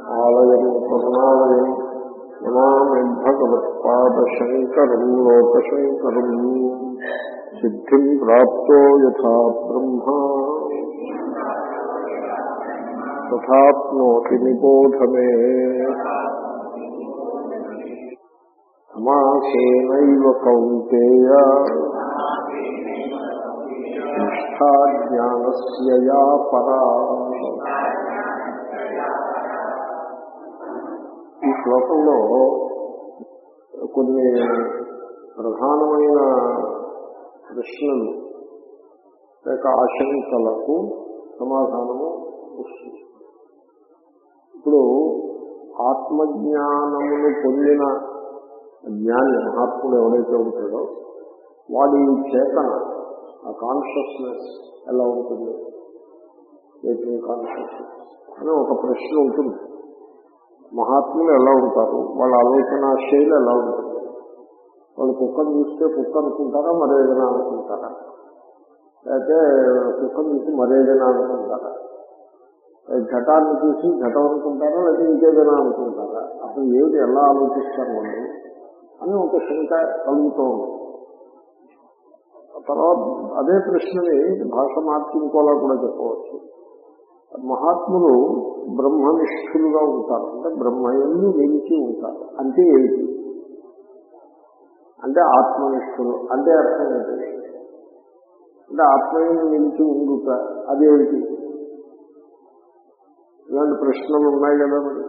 ఆలయం కరుణాలయం నమామి భగవత్పాదశంకరం లోకశంకరం సిద్ధిం ప్రాప్తో యథా బ్రహ్మ తథాప్నోతి నిబోధమే సమాసేనైవ కౌంతేయ నిష్ఠా జ్ఞానస్య యా పరా ఈ శ్లోకంలో కొన్ని ప్రధానమైన ప్రశ్నలు లేక ఆశంకలకు సమాధానము వస్తుంది ఇప్పుడు ఆత్మజ్ఞానమును పొందిన జ్ఞాని మహాత్ముడు ఎవడైతే ఉంటాడో వాడి చేతన ఆ కాన్షియస్నెస్ ఎలా ఉంటుంది వేకింగ్ కాన్షియస్నెస్ అని ఒక ప్రశ్న ఉంటుంది మహాత్ములు ఎలా ఉంటారు వాళ్ళ ఆలోచన శైలి ఎలా ఉంటుంది వాళ్ళు కుక్కను చూస్తే కుక్క అనుకుంటారా మరేదైనా అనుకుంటారా లేకపోతే కుక్కను చూసి మరేదైనా అనుకుంటారా ఘటాన్ని చూసి ఘటం అనుకుంటారా లేకపోతే ఇంకేదైనా అనుకుంటారా అసలు ఏమిటి ఎలా ఆలోచిస్తారు వాళ్ళు అని ఒక శంక కలుగుతూ ఉంది తర్వాత అదే ప్రశ్నని భాష మార్చి ఇంకోలా కూడా చెప్పవచ్చు మహాత్ములు బ్రహ్మనిష్ఠులుగా ఉంటారు అంటే బ్రహ్మయందు నిలిచి ఉంటారు అంటే ఏమిటి అంటే ఆత్మనిష్ఠులు అంటే అర్థం ఏంటి అంటే ఆత్మయందు నిలిచి ఉండుట అదేమిటి ఇలాంటి ప్రశ్నలు ఉన్నాయి కదా మరి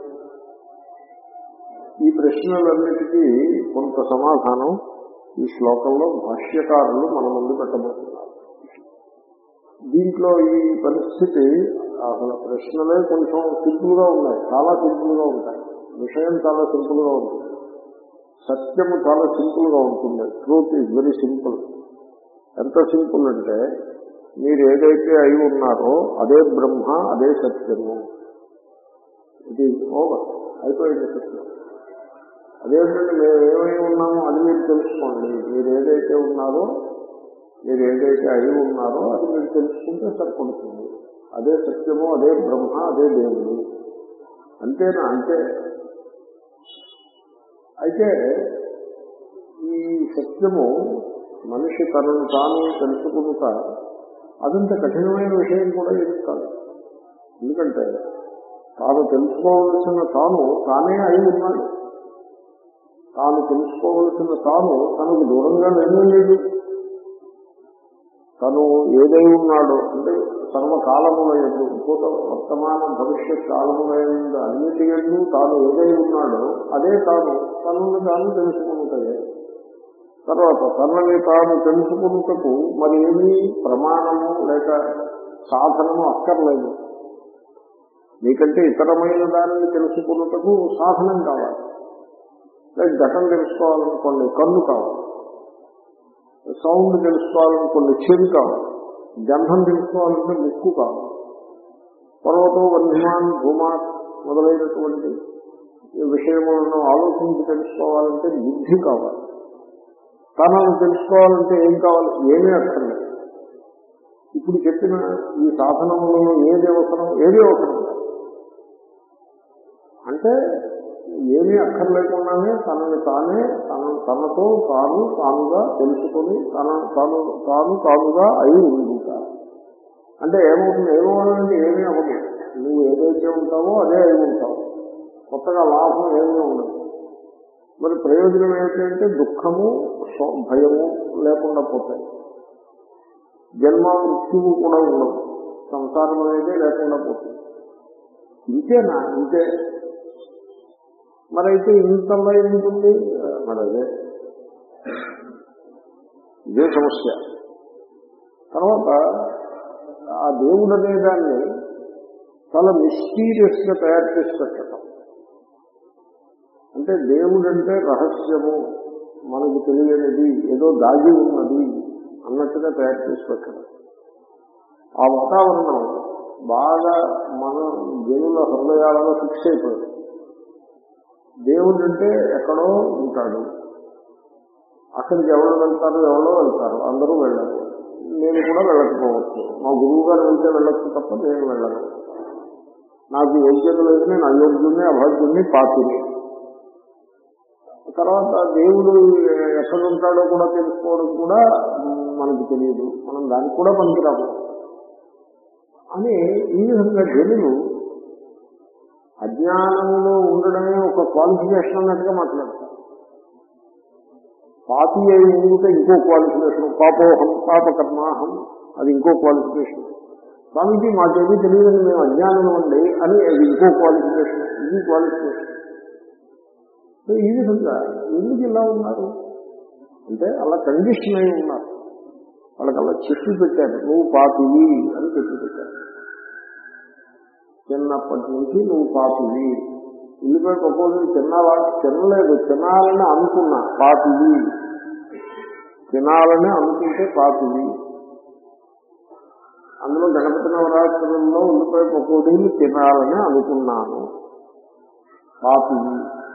ఈ ప్రశ్నలన్నిటికీ కొంత సమాధానం ఈ శ్లోకంలో భాష్యకారులు మన ముందు పెట్టబోతున్నారు దీంట్లో ఈ పరిస్థితి అసలు ప్రశ్నలే కొంచెం సింపుల్ గా ఉన్నాయి చాలా సింపుల్ గా ఉంటాయి విషయం చాలా సింపుల్ గా ఉంటుంది సత్యము చాలా సింపుల్ గా ఉంటుంది ట్రూత్ ఈజ్ వెరీ సింపుల్ ఎంత సింపుల్ అంటే మీరు ఏదైతే అయి ఉన్నారో అదే బ్రహ్మ అదే సత్యము ఇది ఓవర్ అయిపోయింది సత్యం అదేంటంటే మేము ఏమై ఉన్నామో అది మీరు తెలుసుకోండి మీరు ఏదైతే ఉన్నారో మీరు ఏదైతే అయి ఉన్నారో అది మీరు తెలుసుకుంటే సరిపడుతుంది అదే సత్యము అదే బ్రహ్మ అదే దేవుడు అంతేనా అంతే అయితే ఈ సత్యము మనిషి తనను తాను తెలుసుకుంట అదంత కఠినమైన విషయం కూడా ఏది కాదు ఎందుకంటే తాను తెలుసుకోవలసిన తాను తానే అయి ఉన్నాడు తాను తెలుసుకోవలసిన తాను తనకు దూరంగా లేనే లేదు తను ఏదై ఉన్నాడో అంటే సర్వకాలముల ఎందు భూత వర్తమాన భవిష్యత్ కాలముల ఎందు అన్నిటి ఎందు తాను ఏదై ఉన్నాడో అదే తాను తనని తాను తెలుసుకుంటాయి తర్వాత తనని తాను తెలుసుకుంటకు మరి ఏమీ ప్రమాణము లేక సాధనము అక్కర్లేదు మీకంటే ఇతరమైన దానిని తెలుసుకున్నటకు సాధనం కావాలి లేక ఘటన తెలుసుకోవాలనుకోండి కన్ను కావాలి సౌండ్ తెలుసుకోవాలనుకోండి చెవి కావాలి గంధం తెలుసుకోవాలంటే ముక్కు కావాలి పర్వతం వర్ధమాన్ భూమా మొదలైనటువంటి విషయములను ఆలోచించి తెలుసుకోవాలంటే బుద్ధి కావాలి తనను తెలుసుకోవాలంటే ఏం కావాలి ఏమీ అక్కర్లేదు ఇప్పుడు చెప్పిన ఈ సాధనములలో ఏది అవసరం ఏది అవసరం అంటే ఏమీ అక్కర్లేకుండానే తనని తానే తన తనతో తాను తానుగా తెలుసుకొని తన తాను తాను తానుగా అయి ఉండుట అంటే ఏమవుతుంది ఏమవుతుందంటే ఏమీ అవ్వదు నువ్వు ఏదైతే ఉంటావో అదే అయి ఉంటావు కొత్తగా లాభం ఏమీ ఉండదు మరి ప్రయోజనం ఏమిటంటే దుఃఖము భయము లేకుండా పోతాయి జన్మ మృత్యువు కూడా ఉండదు సంసారం అనేది లేకుండా పోతుంది ఇంతేనా ఇంతే మరైతే ఇంతలో ఏముంటుంది మరి అదే ఇదే సమస్య తర్వాత ఆ దేవుడు అనే దాన్ని చాలా మిస్టీరియస్ గా తయారు చేసి పెట్టడం అంటే దేవుడు అంటే రహస్యము మనకు తెలియనిది ఏదో దాగి ఉన్నది అన్నట్టుగా తయారు చేసి పెట్టడం ఆ వాతావరణం బాగా మన జనుల హృదయాలలో ఫిక్స్ అయిపోయింది దేవుడు అంటే ఎక్కడో ఉంటాడు అక్కడికి ఎవరు వెళ్తారు ఎవరో వెళ్తారు అందరూ వెళ్ళరు నేను కూడా వెళ్ళకపోవచ్చు మా గురువు గారు వెళ్తే వెళ్ళొచ్చు తప్ప నేను వెళ్ళను నాకు యోగ్యత లేదు నేను అయోగ్యుని అభాగ్యుని పాపిని తర్వాత దేవుడు ఎక్కడ ఉంటాడో కూడా తెలుసుకోవడం కూడా మనకు తెలియదు మనం దానికి కూడా పనికిరాము అని ఈ విధంగా జనులు అజ్ఞానంలో ఉండడమే ఒక క్వాలిఫికేషన్ అన్నట్టుగా మాట్లాడతారు పాపి అయి ఉంటే ఇంకో క్వాలిఫికేషన్ పాపోహం పాపకర్మాహం అది ఇంకో క్వాలిఫికేషన్ స్వామీజీ మాకేమీ తెలియదని మేము అజ్ఞానం అండి అని అది ఇంకో క్వాలిఫికేషన్ ఇది క్వాలిఫికేషన్ సో ఈ విధంగా ఎందుకు ఇలా ఉన్నారు అంటే అలా కండిషన్ అయి ఉన్నారు వాళ్ళకి అలా చెప్పి పెట్టారు నువ్వు పాపివి అని చెప్పి పెట్టారు చిన్నప్పటి నుంచి నువ్వు పాపివి ఉల్లిపాయ ప్రపోజల్ తిన్నావా తినలేదు తినాలని అనుకున్నా పాపివి తినాలని అనుకుంటే పాపివి అందులో గణపతి నవరాత్రుల్లో ఉల్లిపాయ పకోడీలు తినాలని అనుకున్నాను పాపివి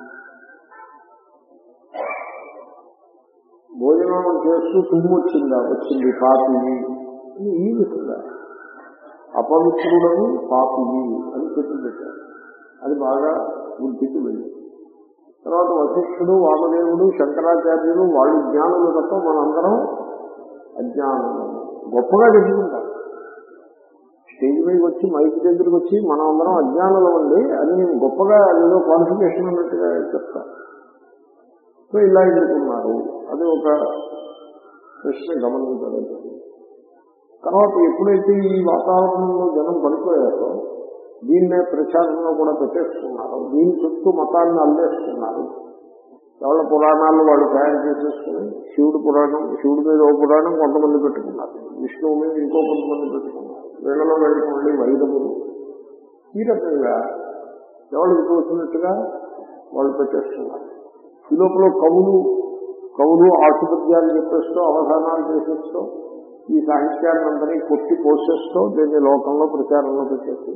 భోజనం చేస్తూ తుమ్ము వచ్చిందా వచ్చింది పాపివి అని ఈ విధంగా అపవిత్రుడని పాపివి అని చెప్పి పెట్టారు అది బాగా బుద్ధికి వెళ్ళి తర్వాత వశిష్ఠుడు వామదేవుడు శంకరాచార్యులు వాళ్ళు జ్ఞానులు తప్ప మనందరం అజ్ఞానులు గొప్పగా చెప్పుకుంటారు స్టేజ్ మీద వచ్చి మైక్ దగ్గరికి వచ్చి మనం అందరం అజ్ఞానులు అండి అని నేను గొప్పగా ఏదో క్వాలిఫికేషన్ అన్నట్టుగా చెప్తాను సో ఇలా ఎదుర్కొన్నారు అది ఒక ప్రశ్న గమనించలేదు తర్వాత ఎప్పుడైతే ఈ వాతావరణంలో జనం పడిపోయారో దీన్నే ప్రచారంలో కూడా పెట్టేసుకున్నారు దీని చుట్టూ మతాన్ని అల్లేస్తున్నారు ఎవరి పురాణాలు వాళ్ళు తయారు చేసేసుకుని శివుడు పురాణం శివుడి మీద ఓ పురాణం కొంతమంది పెట్టుకున్నారు విష్ణువు మీద ఇంకో కొంతమంది పెట్టుకున్నారు వీళ్ళలో వెళ్ళి మళ్ళీ వైదములు ఈ రకంగా ఎవరికి తోచినట్టుగా వాళ్ళు పెట్టేస్తున్నారు ఈ లోపల కవులు కవులు ఆసుపత్యాలు చెప్పేస్తూ అవధానాలు చేసేస్తూ ఈ సాహిత్యాన్ని అందరినీ కొట్టి పోసేస్తూ దీన్ని లోకంలో ప్రచారంలో పెట్టేసి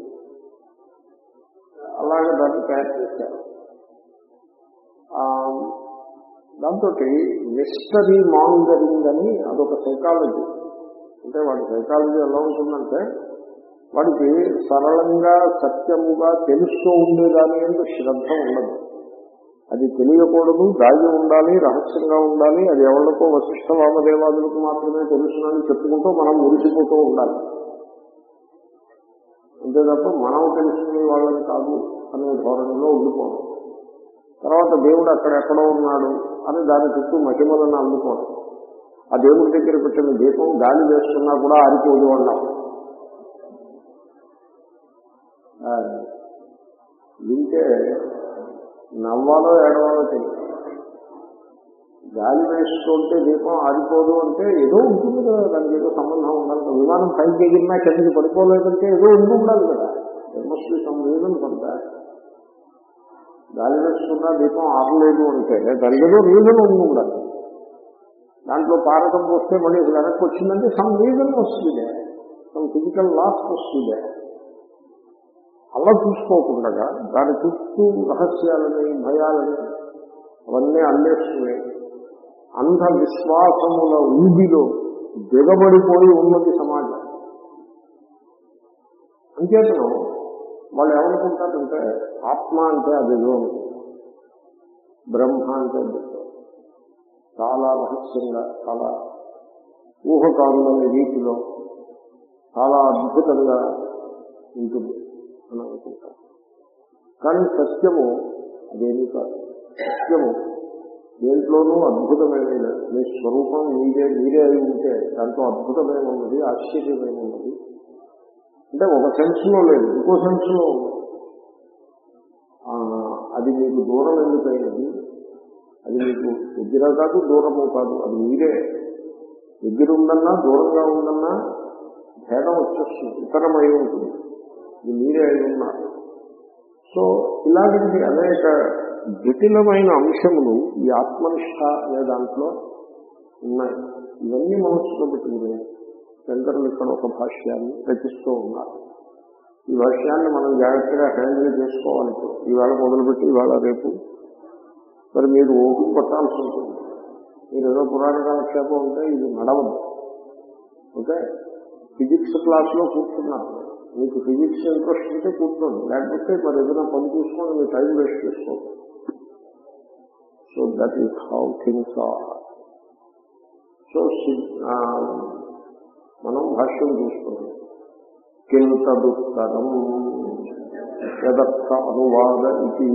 అలాగే దాన్ని తయారు చేశారు దాంతో మిస్టరీ మాంగరింగ్ అని అదొక సైకాలజీ అంటే వాడి సైకాలజీ ఎలా ఉంటుందంటే వాడికి సరళంగా సత్యముగా తెలుస్తూ ఉండేదాని ఎందుకు శ్రద్ధ ఉండదు అది తెలియకూడదు దాగి ఉండాలి రహస్యంగా ఉండాలి అది ఎవరికో వశిష్ఠ వామదేవాదులకు మాత్రమే తెలుసునని చెప్పుకుంటూ మనం మురిసిపోతూ ఉండాలి అంతే తప్ప మనం తెలుసుకునే వాళ్ళని కాదు అనే ధోరణిలో ఉండిపోవడం తర్వాత దేవుడు అక్కడెక్కడో ఉన్నాడు అని దాని చుట్టూ మహిమలను అందుకోవడం ఆ దేవుడి దగ్గర పెట్టిన దీపం గాలి వేస్తున్నా కూడా ఆరిపోదు అన్నాం వింటే నవ్వాలో ఏడవాలో తెలియదు గాలి వేస్తుంటే దీపం ఆరిపోదు అంటే ఏదో ఉంటుంది కదా దానికి ఏదో సంబంధం ఉండాలి కదా విమానం పైకి ఎగిరినా కిందకి పడిపోలేదంటే ఏదో ఉండి ఉండాలి కదా మోస్ట్లీ సమ్ రీజన్ పడతా గాలి వేస్తున్నా దీపం ఆరలేదు అంటే దానికి ఏదో రీజన్ ఉండి ఉండాలి దాంట్లో పారకం పోస్తే మళ్ళీ వెనక్కి వచ్చిందంటే సమ్ రీజన్ వస్తుంది సమ్ ఫిజికల్ లాస్ వస్తుంది అలా చూసుకోకుండా దాని చుట్టూ రహస్యాలని భయాలని అవన్నీ అల్లేసుకుని అంధ విశ్వాసముల ఊబిలో దిగబడిపోయి ఉన్నది సమాజం అంచేతను వాళ్ళు ఏమనుకుంటారంటే ఆత్మ అంటే అదేదో అనుకుంటారు బ్రహ్మ అంటే అదేదో చాలా రహస్యంగా చాలా ఊహకారులనే రీతిలో చాలా అద్భుతంగా ఉంటుంది అని అనుకుంటాం కానీ సత్యము అదేమీ కాదు సత్యము దేంట్లోనూ అద్భుతమేమీ లేదు మీ స్వరూపం మీరే మీరే అయి ఉంటే దాంట్లో అద్భుతమేమున్నది ఆశ్చర్యమేమున్నది అంటే ఒక సెన్స్లో లేదు ఇంకో సెన్స్లో ఉంది అది మీకు దూరం ఎందుకైనది అది మీకు దగ్గర కాదు దూరము కాదు అది మీరే దగ్గర ఉందన్నా దూరంగా ఉందన్నా భేదం వచ్చేస్తుంది ఇతరమై ఉంటుంది ఇది మీరే అయి ఉన్నారు సో ఇలాంటి అనేక జటిలమైన అంశములు ఈ ఆత్మనిష్ట అనే దాంట్లో ఉన్నాయి ఇవన్నీ మనస్సులో పెట్టుకుని శంకరులు ఇక్కడ ఒక భాష్యాన్ని రచిస్తూ ఉన్నారు ఈ భాష్యాన్ని మనం జాగ్రత్తగా హ్యాండిల్ చేసుకోవాలి ఈవేళ మొదలుపెట్టి ఇవాళ రేపు మరి మీరు ఓపిక పట్టాల్సి ఉంటుంది మీరు ఏదో పురాణ కాలక్షేపం ఉంటే ఇది నడవదు ఓకే ఫిజిక్స్ క్లాస్లో కూర్చున్నారు మీకు ఫిజిక్స్ ఇంట్రెస్ట్ ఉంటే కూర్చోండి లేకపోతే మరి ఏదైనా పని చూసుకొని మీ టైం వేస్ట్ చేసుకోండి so that is how things are so మనం భాష్యం చూసుకున్నాం కింత దుఃఖరం యదర్థ అనువాద ఇది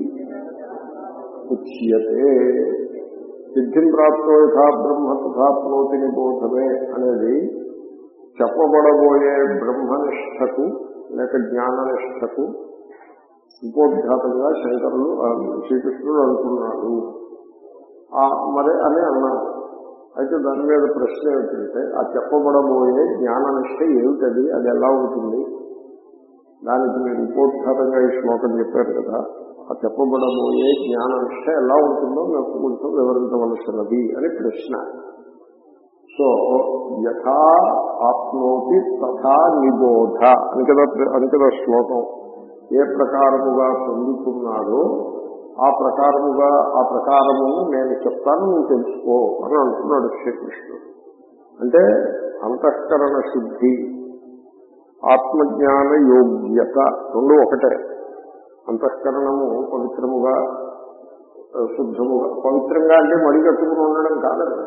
ఉచ్యతే సిద్ధిం ప్రాప్తో యథా బ్రహ్మ తథాప్నోతి నిబోధమే అనేది చెప్పబడబోయే బ్రహ్మనిష్టకు లేక జ్ఞాననిష్టకు ఉపోద్ఘాతంగా శంకరులు ఆ, శ్రీకృష్ణుడు అంటున్నాడు ఆ, మరి అని అన్నాడు అయితే దాని మీద ప్రశ్న ఏమిటంటే ఆ చెప్పబడబోయే జ్ఞాననిష్ట ఏమిటది అది ఎలా ఉంటుంది దానికి మీరు ఉపోద్ఘాతంగా ఈ శ్లోకం చెప్పారు కదా ఆ చెప్పబడబోయే జ్ఞాననిష్ట ఎలా ఉంటుందో నాకు కొంచెం వివరించవలసినది అని ప్రశ్న సో యథా ఆప్నోతి తథా నిబోధ అని కదా అని కదా శ్లోకం ఏ ప్రకారముగా పొందుతున్నాడో ఆ ప్రకారముగా ఆ ప్రకారము నేను చెప్తాను నువ్వు తెలుసుకో అని అంటున్నాడు శ్రీకృష్ణుడు అంటే అంతఃకరణ శుద్ధి ఆత్మజ్ఞాన యోగ్యత రెండు ఒకటే అంతఃకరణము పవిత్రముగా ఆ, శుద్ధముగా పవిత్రంగా అంటే మడి కట్టుకుని ఉండడం కాదండి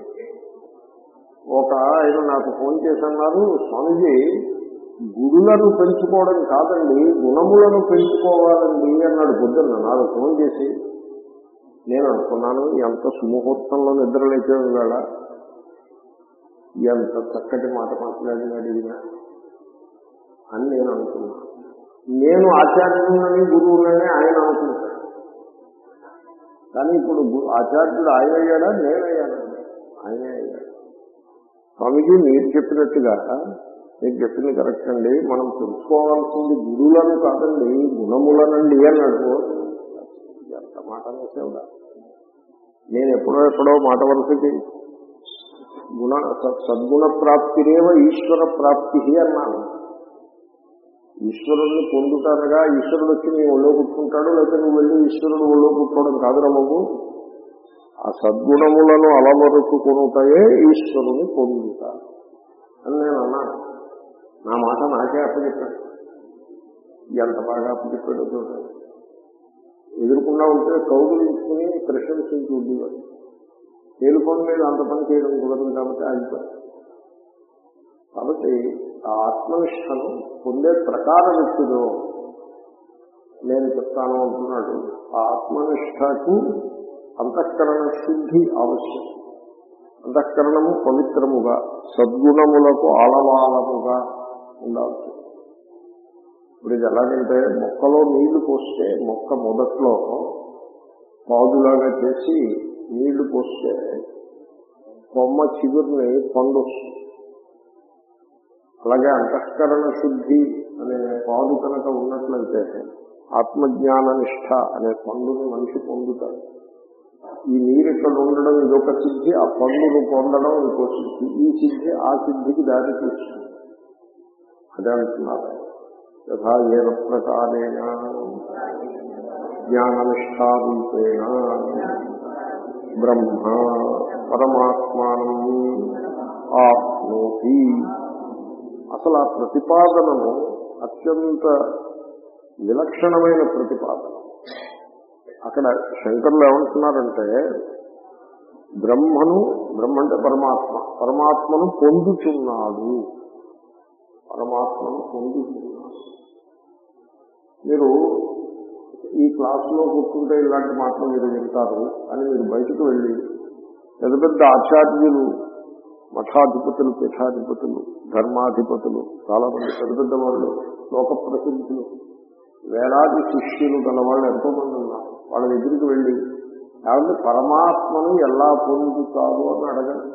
ఒక ఆయన నాకు ఫోన్ చేసి అన్నారు స్వామిజీ గుడులను పెంచుకోవడం కాదండి గుణములను పెంచుకోవాలండి అన్నాడు పొద్దున్న నాకు ఫోన్ చేసి నేను అనుకున్నాను ఎంత సుముహూర్తంలో నిద్ర లేచే వేళ ఎంత చక్కటి మాట మాట్లాడినాడు ఈయన అని నేను అనుకున్నాను నేను ఆచార్యులని గురువులని ఆయన అనుకుంటాను కానీ ఇప్పుడు గు- ఆచార్యుడు ఆయన అయ్యాడా నేనయ్యానండి ఆయనే అయ్యాడు స్వామిజీ మీరు చెప్పినట్టుగా మీరు చెప్పింది కరెక్ట్ అండి మనం తెలుసుకోవాల్సింది గురువులను కాదండి గుణములనండి అన్నాడు ఎంత మాట అనేసేవుడా నేను ఎప్పుడో ఎప్పుడో మాట వరుసకి గుణ స- సద్గుణ ప్రాప్తిరేవ ఈశ్వర ప్రాప్తి అన్నాను ఈశ్వరుణ్ణి పొందుతానగా ఈశ్వరుడు వచ్చి నీ ఒళ్ళో కూర్చుంటాడు లేకపోతే నువ్వు వెళ్ళి ఈశ్వరుడు ఒళ్ళో కూర్చోవడం కాదురా బాబు ఆ సద్గుణములను అలవరుచుకునుటయే ఈశ్వరుని పొందుతాను అని నేను అన్నాను నా మాట నాకే అప్పచెప్పాను ఎంత బాగా అప్పచెప్పాడో చూడండి ఎదురుకుండా ఉంటే కౌగులించుకుని ప్రశంసించి ఉండేవాడు తేలుకొని మీద అంత పని చేయడం కుదరదు కాబట్టి ఆగిపోయాడు కాబట్టి ఆ ఆత్మనిష్టను పొందే ప్రకారం ఇచ్చిదో నేను చెప్తాను అంటున్నాడు ఆ ఆత్మనిష్టకు అంతఃకరణ శుద్ధి ఆవశ్యం అంతఃకరణము పవిత్రముగా సద్గుణములకు ఆలవాలముగా ఉండాల్సి ఇప్పుడు ఇది ఎలాగంటే మొక్కలో నీళ్లు పోస్తే మొక్క మొదట్లో పాదులాగా చేసి నీళ్లు పోస్తే కొమ్మ చిగురిని పండు వస్తుంది అలాగే అంతఃకరణ శుద్ధి అనే పాదు కనుక ఉన్నట్లయితే ఆత్మజ్ఞాన నిష్ఠ అనే పండుని మనిషి పొందుతాడు ఈ నీరు ఇక్కడ ఉండడం ఇదొక సిద్ధి ఆ పండును పొందడం ఇంకో సిద్ధి ఈ సిద్ధి ఆ సిద్ధికి దారి తీస్తుంది అదే అంటున్నారు యథా ఏన ప్రకారేణ జ్ఞాననిష్టారూపేణ బ్రహ్మ పరమాత్మానం ఆప్నోతి అసలు ఆ ప్రతిపాదనను అత్యంత విలక్షణమైన ప్రతిపాదన అక్కడ శంకర్లు ఏమంటున్నారంటే బ్రహ్మను బ్రహ్మ అంటే పరమాత్మ పరమాత్మను పొందుతున్నాడు పరమాత్మను పొందుతున్నాడు మీరు ఈ క్లాసులో కూర్చుంటే ఇలాంటి మాటలు మీరు వింటారు అని మీరు బయటకు వెళ్ళి పెద్ద పెద్ద ఆచార్యులు మఠాధిపతులు పీఠాధిపతులు ధర్మాధిపతులు చాలా మంది పెద్ద పెద్ద వాళ్ళు లోక ప్రసిద్ధులు వేలాది శిష్యులు గల వాళ్ళు ఎంతో మంది ఉన్నారు వాళ్ళ దగ్గరికి వెళ్ళి కాబట్టి పరమాత్మను ఎలా పొందుతారు అని అడగండి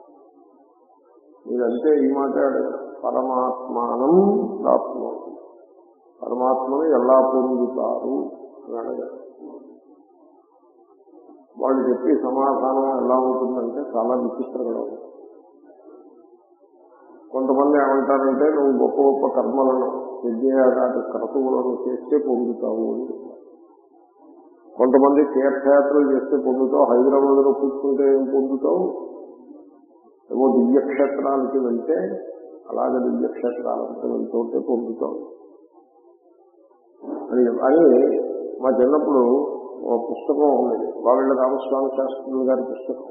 మీరంతే ఈ మాట అడగండి పరమాత్మానం ప్రాప్నోతి పరమాత్మను ఎలా పొందుతారు అని అడగండి వాళ్ళు చెప్పే సమాధానం ఎలా ఉంటుందంటే చాలా విచిత్రంగా ఉంటుంది కొంతమంది ఏమంటారంటే నువ్వు గొప్ప గొప్ప కర్మలను యజ్ఞయాగాది క్రతువులను చేస్తే పొందుతావు అని చెప్తారు కొంతమంది తీర్థయాత్రలు చేస్తే పొందుతావు హైదరాబాద్ లో కూర్చుంటే ఏం పొందుతావు ఏవో దివ్యక్షేత్రాలకి వెళ్తే అలాగే దివ్యక్షేత్రాలంతా వెళ్తుంటే పొందుతాం అని అని మా చిన్నప్పుడు ఒక పుస్తకం ఉండేది వాళ్ళ రామస్వామి శాస్త్రులు గారి పుస్తకం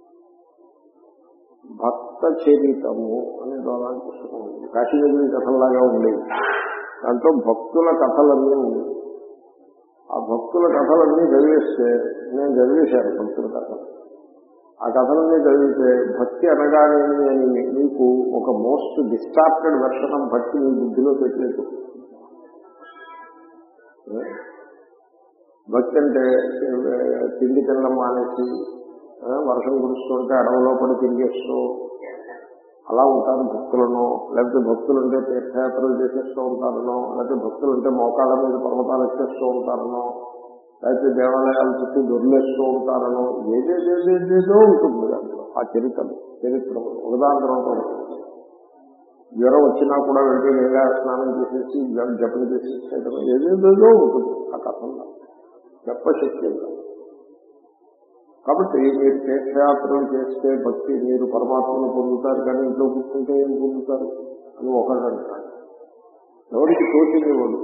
భక్త చరితము అనే అలాంటి పుస్తకం ఉంది కాశీనగరి కథల్లాగా ఉండేది దాంట్లో భక్తుల కథలన్నీ ఉండేవి ఆ భక్తుల కథలన్నీ చదివేస్తే నేను చదివేశాను భక్తుల కథలు ఆ కథలన్నీ చదివితే భక్తి అనగానే అని మీకు ఒక మోస్ట్ డిస్టార్టెడ్ వెర్షన్ ఆఫ్ భక్తి మీ బుద్ధిలో పెట్టలేదు భక్తి అంటే ఏ, తిండి తినడం మానేసి ఆ, వర్షం కురుస్తుంటే అడవిలో పడి తిరిగేస్తూ అలా ఉంటారు భక్తులను లేకపోతే భక్తులు ఉంటే తీర్థయాత్రలు చేసేస్తూ ఉంటారనో లేకపోతే భక్తులు ఉంటే మోకాళ్ళ మీద పర్వతాలు ఎక్కేస్తూ ఉంటారనో లేకపోతే దేవాలయాల చుట్టూ దొరిలేస్తూ ఉంటారనో ఏదేదేదేదేదో ఉంటుంది దాంట్లో ఆ చరిత్రలు చరిత్రలు ఒకదాని తర్వాత ఒకటి. జ్వరం వచ్చినా కూడా వెంటనే గంగా స్నానం చేసేసి జ- జపం చేసేసేయడం ఏదేదేదో ఉంటుంది ఆ కథంలో చెప్పశక్తి ఉండదు. కాబట్టి మీరు తీర్థయాత్రలు చేస్తే భక్తి మీరు పరమాత్మను పొందుతారు కానీ ఇంట్లో కూర్చుంటే ఏం పొందుతారు అని ఒకళ్ళు అంటారు ఎవరికి తోచినివ్వదు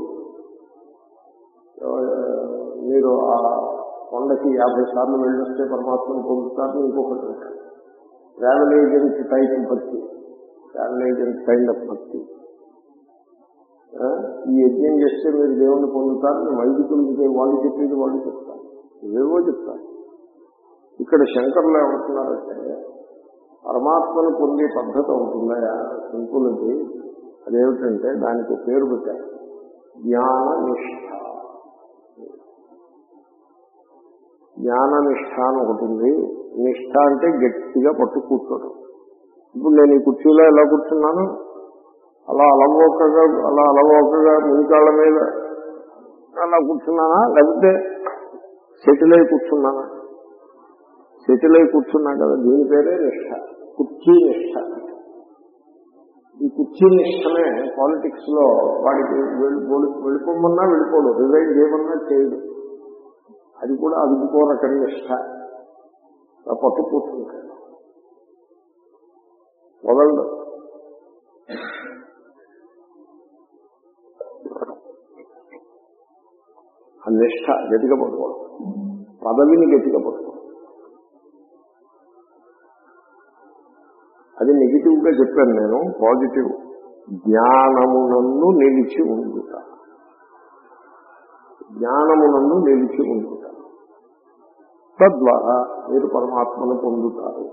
ఎవ- మీరు ఆ కొండకి యాభై సార్లు వెళ్ళొస్తే పరమాత్మను పొందుతారని ఇంకొకటి అంటారు ట్రావెల్ ఏజెంట్ టైప్ భక్తి ట్రావెల్ ఏజెంట్ కైండ్ ఆఫ్ భక్తి ఆ, ఈ యజ్ఞం చేస్తే మీరు దేవుణ్ణి పొందుతారని వైదికులు వాళ్ళు చెప్పేది వాళ్ళు చెప్తారు ఇవేవో చెప్తారు ఇక్కడ శంకర్లు ఏమంటున్నారంటే పరమాత్మను పొందే పద్ధతి ఉంటుందా సింపుల్ అది అదేమిటంటే దానికి ఒక పేరు పెట్టారు జ్ఞాన నిష్ఠ జ్ఞాన నిష్ఠ అని ఒకటి ఉంది నిష్ఠ అంటే గట్టిగా పట్టు కూర్చోవడం ఇప్పుడు నేను ఈ కుర్చీలో ఎలా కూర్చున్నాను అలా అలవోకగా అలా అలవోకగా ముంకాళ్ళ మీద అలా కూర్చున్నానా లేకపోతే సెటిల్ అయి కూర్చున్నానా సెటిల్ అయి కూర్చున్నా కదా దీని పేరే నిష్ఠ కుర్చీ నిష్ఠ ఈ కుర్చీ నిష్టమే పాలిటిక్స్ లో వాడికి వెళ్ళి- వెళ్ళి- వెళ్ళిపోమన్నా వెళ్ళిపోడు రిజైన్ చేయమన్నా చేయడు అది కూడా అది ఇంకో రకం నిష్ట ఆ పట్టు కూర్చుంటాడు వదలడు ఆ నిష్ట గట్టిగా పట్టుకోవడం పదవిని గట్టిగా పట్టుకోవడం అది నెగిటివ్ గా చెప్పాను నేను పాజిటివ్ జ్ఞానమునందు నిలిచి ఉండుట జ్ఞానమునందు నిలిచి ఉండుట తద్వారా మీరు పరమాత్మను పొందుతారు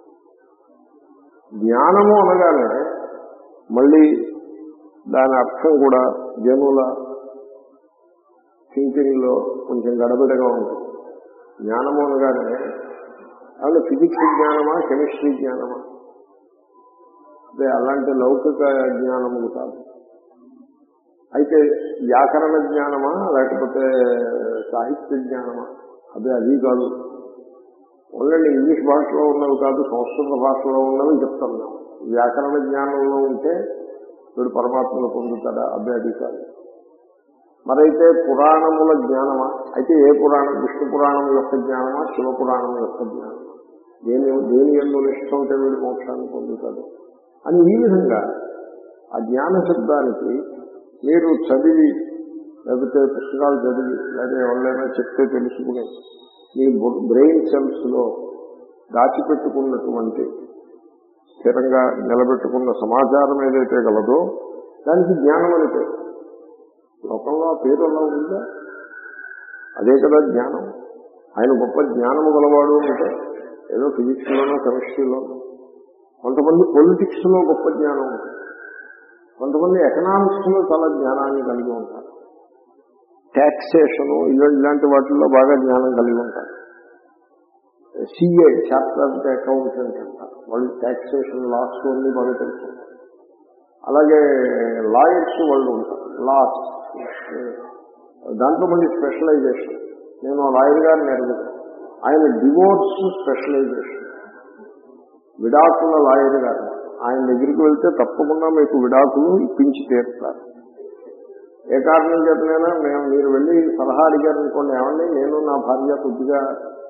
జ్ఞానము అనగానే మళ్ళీ దాని అర్థం కూడా జనుల థింకింగ్ లో కొంచెం గడబిడగా ఉంటుంది జ్ఞానము అనగానే అలా ఫిజిక్స్ జ్ఞానమా కెమిస్ట్రీ జ్ఞానమా అదే అలాంటి లౌకిక జ్ఞానము కాదు అయితే వ్యాకరణ జ్ఞానమా లేకపోతే సాహిత్య జ్ఞానమా అదే అది కాదు ఓన్లీ ఇంగ్లీష్ భాషలో ఉన్నవి కాదు సంస్కృత భాషలో ఉన్నవి చెప్తున్నాం వ్యాకరణ జ్ఞానంలో ఉంటే వీడు పరమాత్మను పొందుతాడా అదే అది కాదు మరైతే పురాణముల జ్ఞానమా అయితే ఏ పురాణం విష్ణు పురాణం యొక్క జ్ఞానమా శివ పురాణం యొక్క జ్ఞానమా దేని దేని ఎందు నిష్ట ఉంటే వీడు మోక్షాన్ని పొందుతాడు అని ఈ విధంగా ఆ జ్ఞాన శబ్దానికి మీరు చదివి లేకపోతే పుస్తకాలు చదివి లేదా ఎవరైనా చెప్తే తెలుసుకుని మీ బ్రెయిన్ సెల్స్ లో దాచిపెట్టుకున్నటువంటి స్థిరంగా నిలబెట్టుకున్న సమాచారం ఏదైతే గలదో దానికి జ్ఞానం అని పేరు లోకంలో ఆ పేరు అలా ఉందా అదే కదా జ్ఞానం ఆయన గొప్ప జ్ఞానము గలవాడు అంటే ఏదో ఫిజిక్స్ లోనో కెమిస్ట్రీలోనో కొంతమంది పొలిటిక్స్ లో గొప్ప జ్ఞానం ఉంటుంది కొంతమంది ఎకనామిక్స్ లో చాలా జ్ఞానాన్ని కలిగి ఉంటారు ట్యాక్సేషన్ ఇలాంటి వాటిల్లో బాగా జ్ఞానం కలిగి ఉంటారు సిఏ చార్టర్డ్ అకౌంటెంట్ అంటారు వాళ్ళు ట్యాక్సేషన్ లాస్ అన్ని బాగా తెలుసుకుంటారు అలాగే లాయర్స్ వాళ్ళు ఉంటారు లాస్ దాంట్లో మళ్ళీ స్పెషలైజేషన్ నేను లాయర్ గారిని అడిగాను ఆయన డివోర్స్ స్పెషలైజేషన్ విడాకుల లాయర్ గారు ఆయన దగ్గరికి వెళ్తే తప్పకుండా మీకు విడాకులు ఇప్పించి తీరుతారు ఏ కారణం చేతనైనా మేము మీరు వెళ్ళి సలహా అడిగారు అనుకోండి ఏమండి నేను నా భార్య కొద్దిగా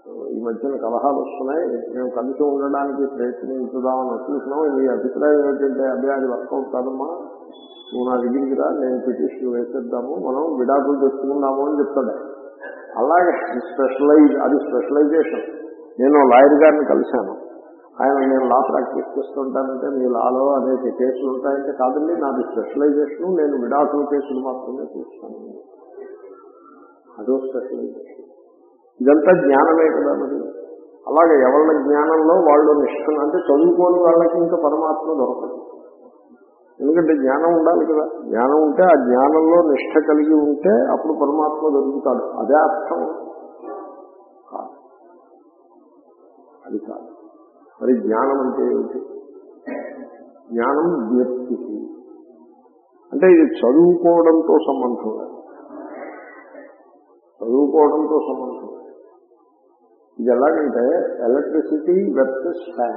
ఈ మధ్యన కలహాలు వస్తున్నాయి మేము కలిసి ఉండడానికి ప్రయత్నించుదామని అనుకుంటున్నాం మీ అభిప్రాయం ఏంటంటే అదే అది వర్కౌట్ కాదమ్మా నువ్వు నా దగ్గరికి రా నేను పిటిషన్ వేసేద్దాము మనం విడాకులు తెచ్చుకుందాము అని చెప్తాడు అలాగే స్పెషలైజ్ అది స్పెషలైజేషన్ నేను లాయర్ గారిని కలిశాను ఆయన నేను లా ప్రాక్టీస్ చేస్తుంటానంటే మీ లాలో అనేక కేసులు ఉంటాయంటే కాదండి నాది స్పెషలైజేషన్ నేను విడాకుల కేసులు మాత్రమే చూస్తాను అదో స్పెషలైజేషన్ ఇదంతా జ్ఞానమే కదా మరి అలాగే ఎవరి జ్ఞానంలో వాళ్ళు నిష్ఠ అంటే చదువుకోని వాళ్ళకి ఇంకా పరమాత్మ దొరకదు ఎందుకంటే జ్ఞానం ఉండాలి కదా జ్ఞానం ఉంటే ఆ జ్ఞానంలో నిష్ఠ కలిగి ఉంటే అప్పుడు పరమాత్మ దొరుకుతాడు అదే అర్థం కాదు అది కాదు మరి జ్ఞానం అంటే ఏమిటి జ్ఞానం వ్యక్తి అంటే ఇది చదువుకోవడంతో సంబంధం లేదు చదువుకోవడంతో సంబంధం లేదు ఇది ఎలాగంటే ఎలక్ట్రిసిటీ వర్సెస్ ఫ్యాన్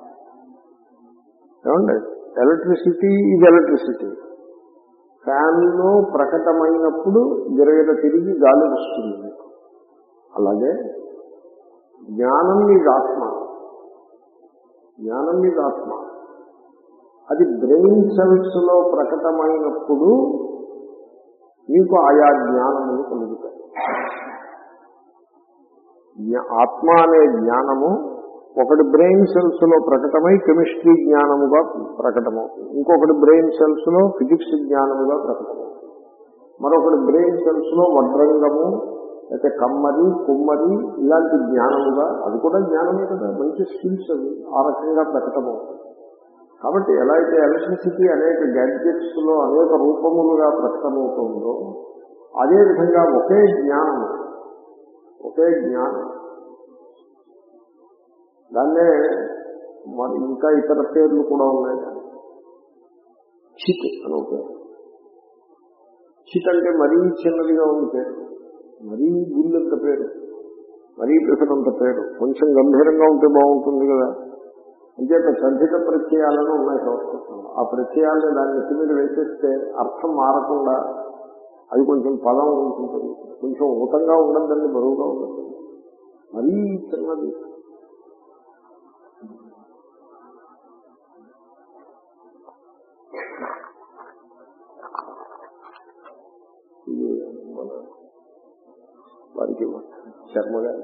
ఏమండి ఎలక్ట్రిసిటీ ఇది ఎలక్ట్రిసిటీ ఫ్యాన్లో ప్రకటమైనప్పుడు గిరగిర తిరిగి గాలి వస్తుంది మీకు అలాగే జ్ఞానం మీకు ఆత్మ జ్ఞానం మీకు ఆత్మ అది బ్రెయిన్ సెల్స్ లో ప్రకటమైనప్పుడు మీకు ఆయా జ్ఞానములు కలుగుతాయి జ్ఞా- ఆత్మ అనే జ్ఞానము ఒకటి బ్రెయిన్ సెల్స్ లో ప్రకటమై కెమిస్ట్రీ జ్ఞానముగా ప్రకటమవుతుంది ఇంకొకటి బ్రెయిన్ సెల్స్ లో ఫిజిక్స్ జ్ఞానముగా ప్రకటమవుతుంది మరొకటి బ్రెయిన్ సెల్స్ లో వడ్రంగము అయితే కమ్మరి కుమ్మరి ఇలాంటి జ్ఞానముగా అది కూడా జ్ఞానమే కదా మంచి స్కిల్స్ అవి ఆ రకంగా ప్రకటమవుతుంది కాబట్టి ఎలా అయితే ఎలక్ట్రిసిటీ అనేక గ్యాడ్జెట్స్ లో అనేక రూపములుగా ప్రకటమవుతుందో అదేవిధంగా ఒకే జ్ఞానం ఒకే జ్ఞానం దాన్నే మరి ఇంకా ఇతర పేర్లు కూడా ఉన్నాయి చిత్ అని ఒక పేరు చిత్ అంటే మరీ చిన్నదిగా ఉంది పేరు మరీ గుళ్ళంత పేరు మరీ పెసరంత పేరు కొంచెం గంభీరంగా ఉంటే బాగుంటుంది కదా అంచేత సంధిత ప్రత్యయాలను ఉన్నాయి సంస్కృతంలో ఆ ప్రత్యయాలను దాని నెత్తి మీద వేసేస్తే అర్థం మారకుండా అది కొంచెం పదం ఉంటుంది కొంచెం ఊతంగా ఉండద్దండి బరువుగా ఉండద్దు మరీ చిన్నది ఇది మన వారికి శర్మగారు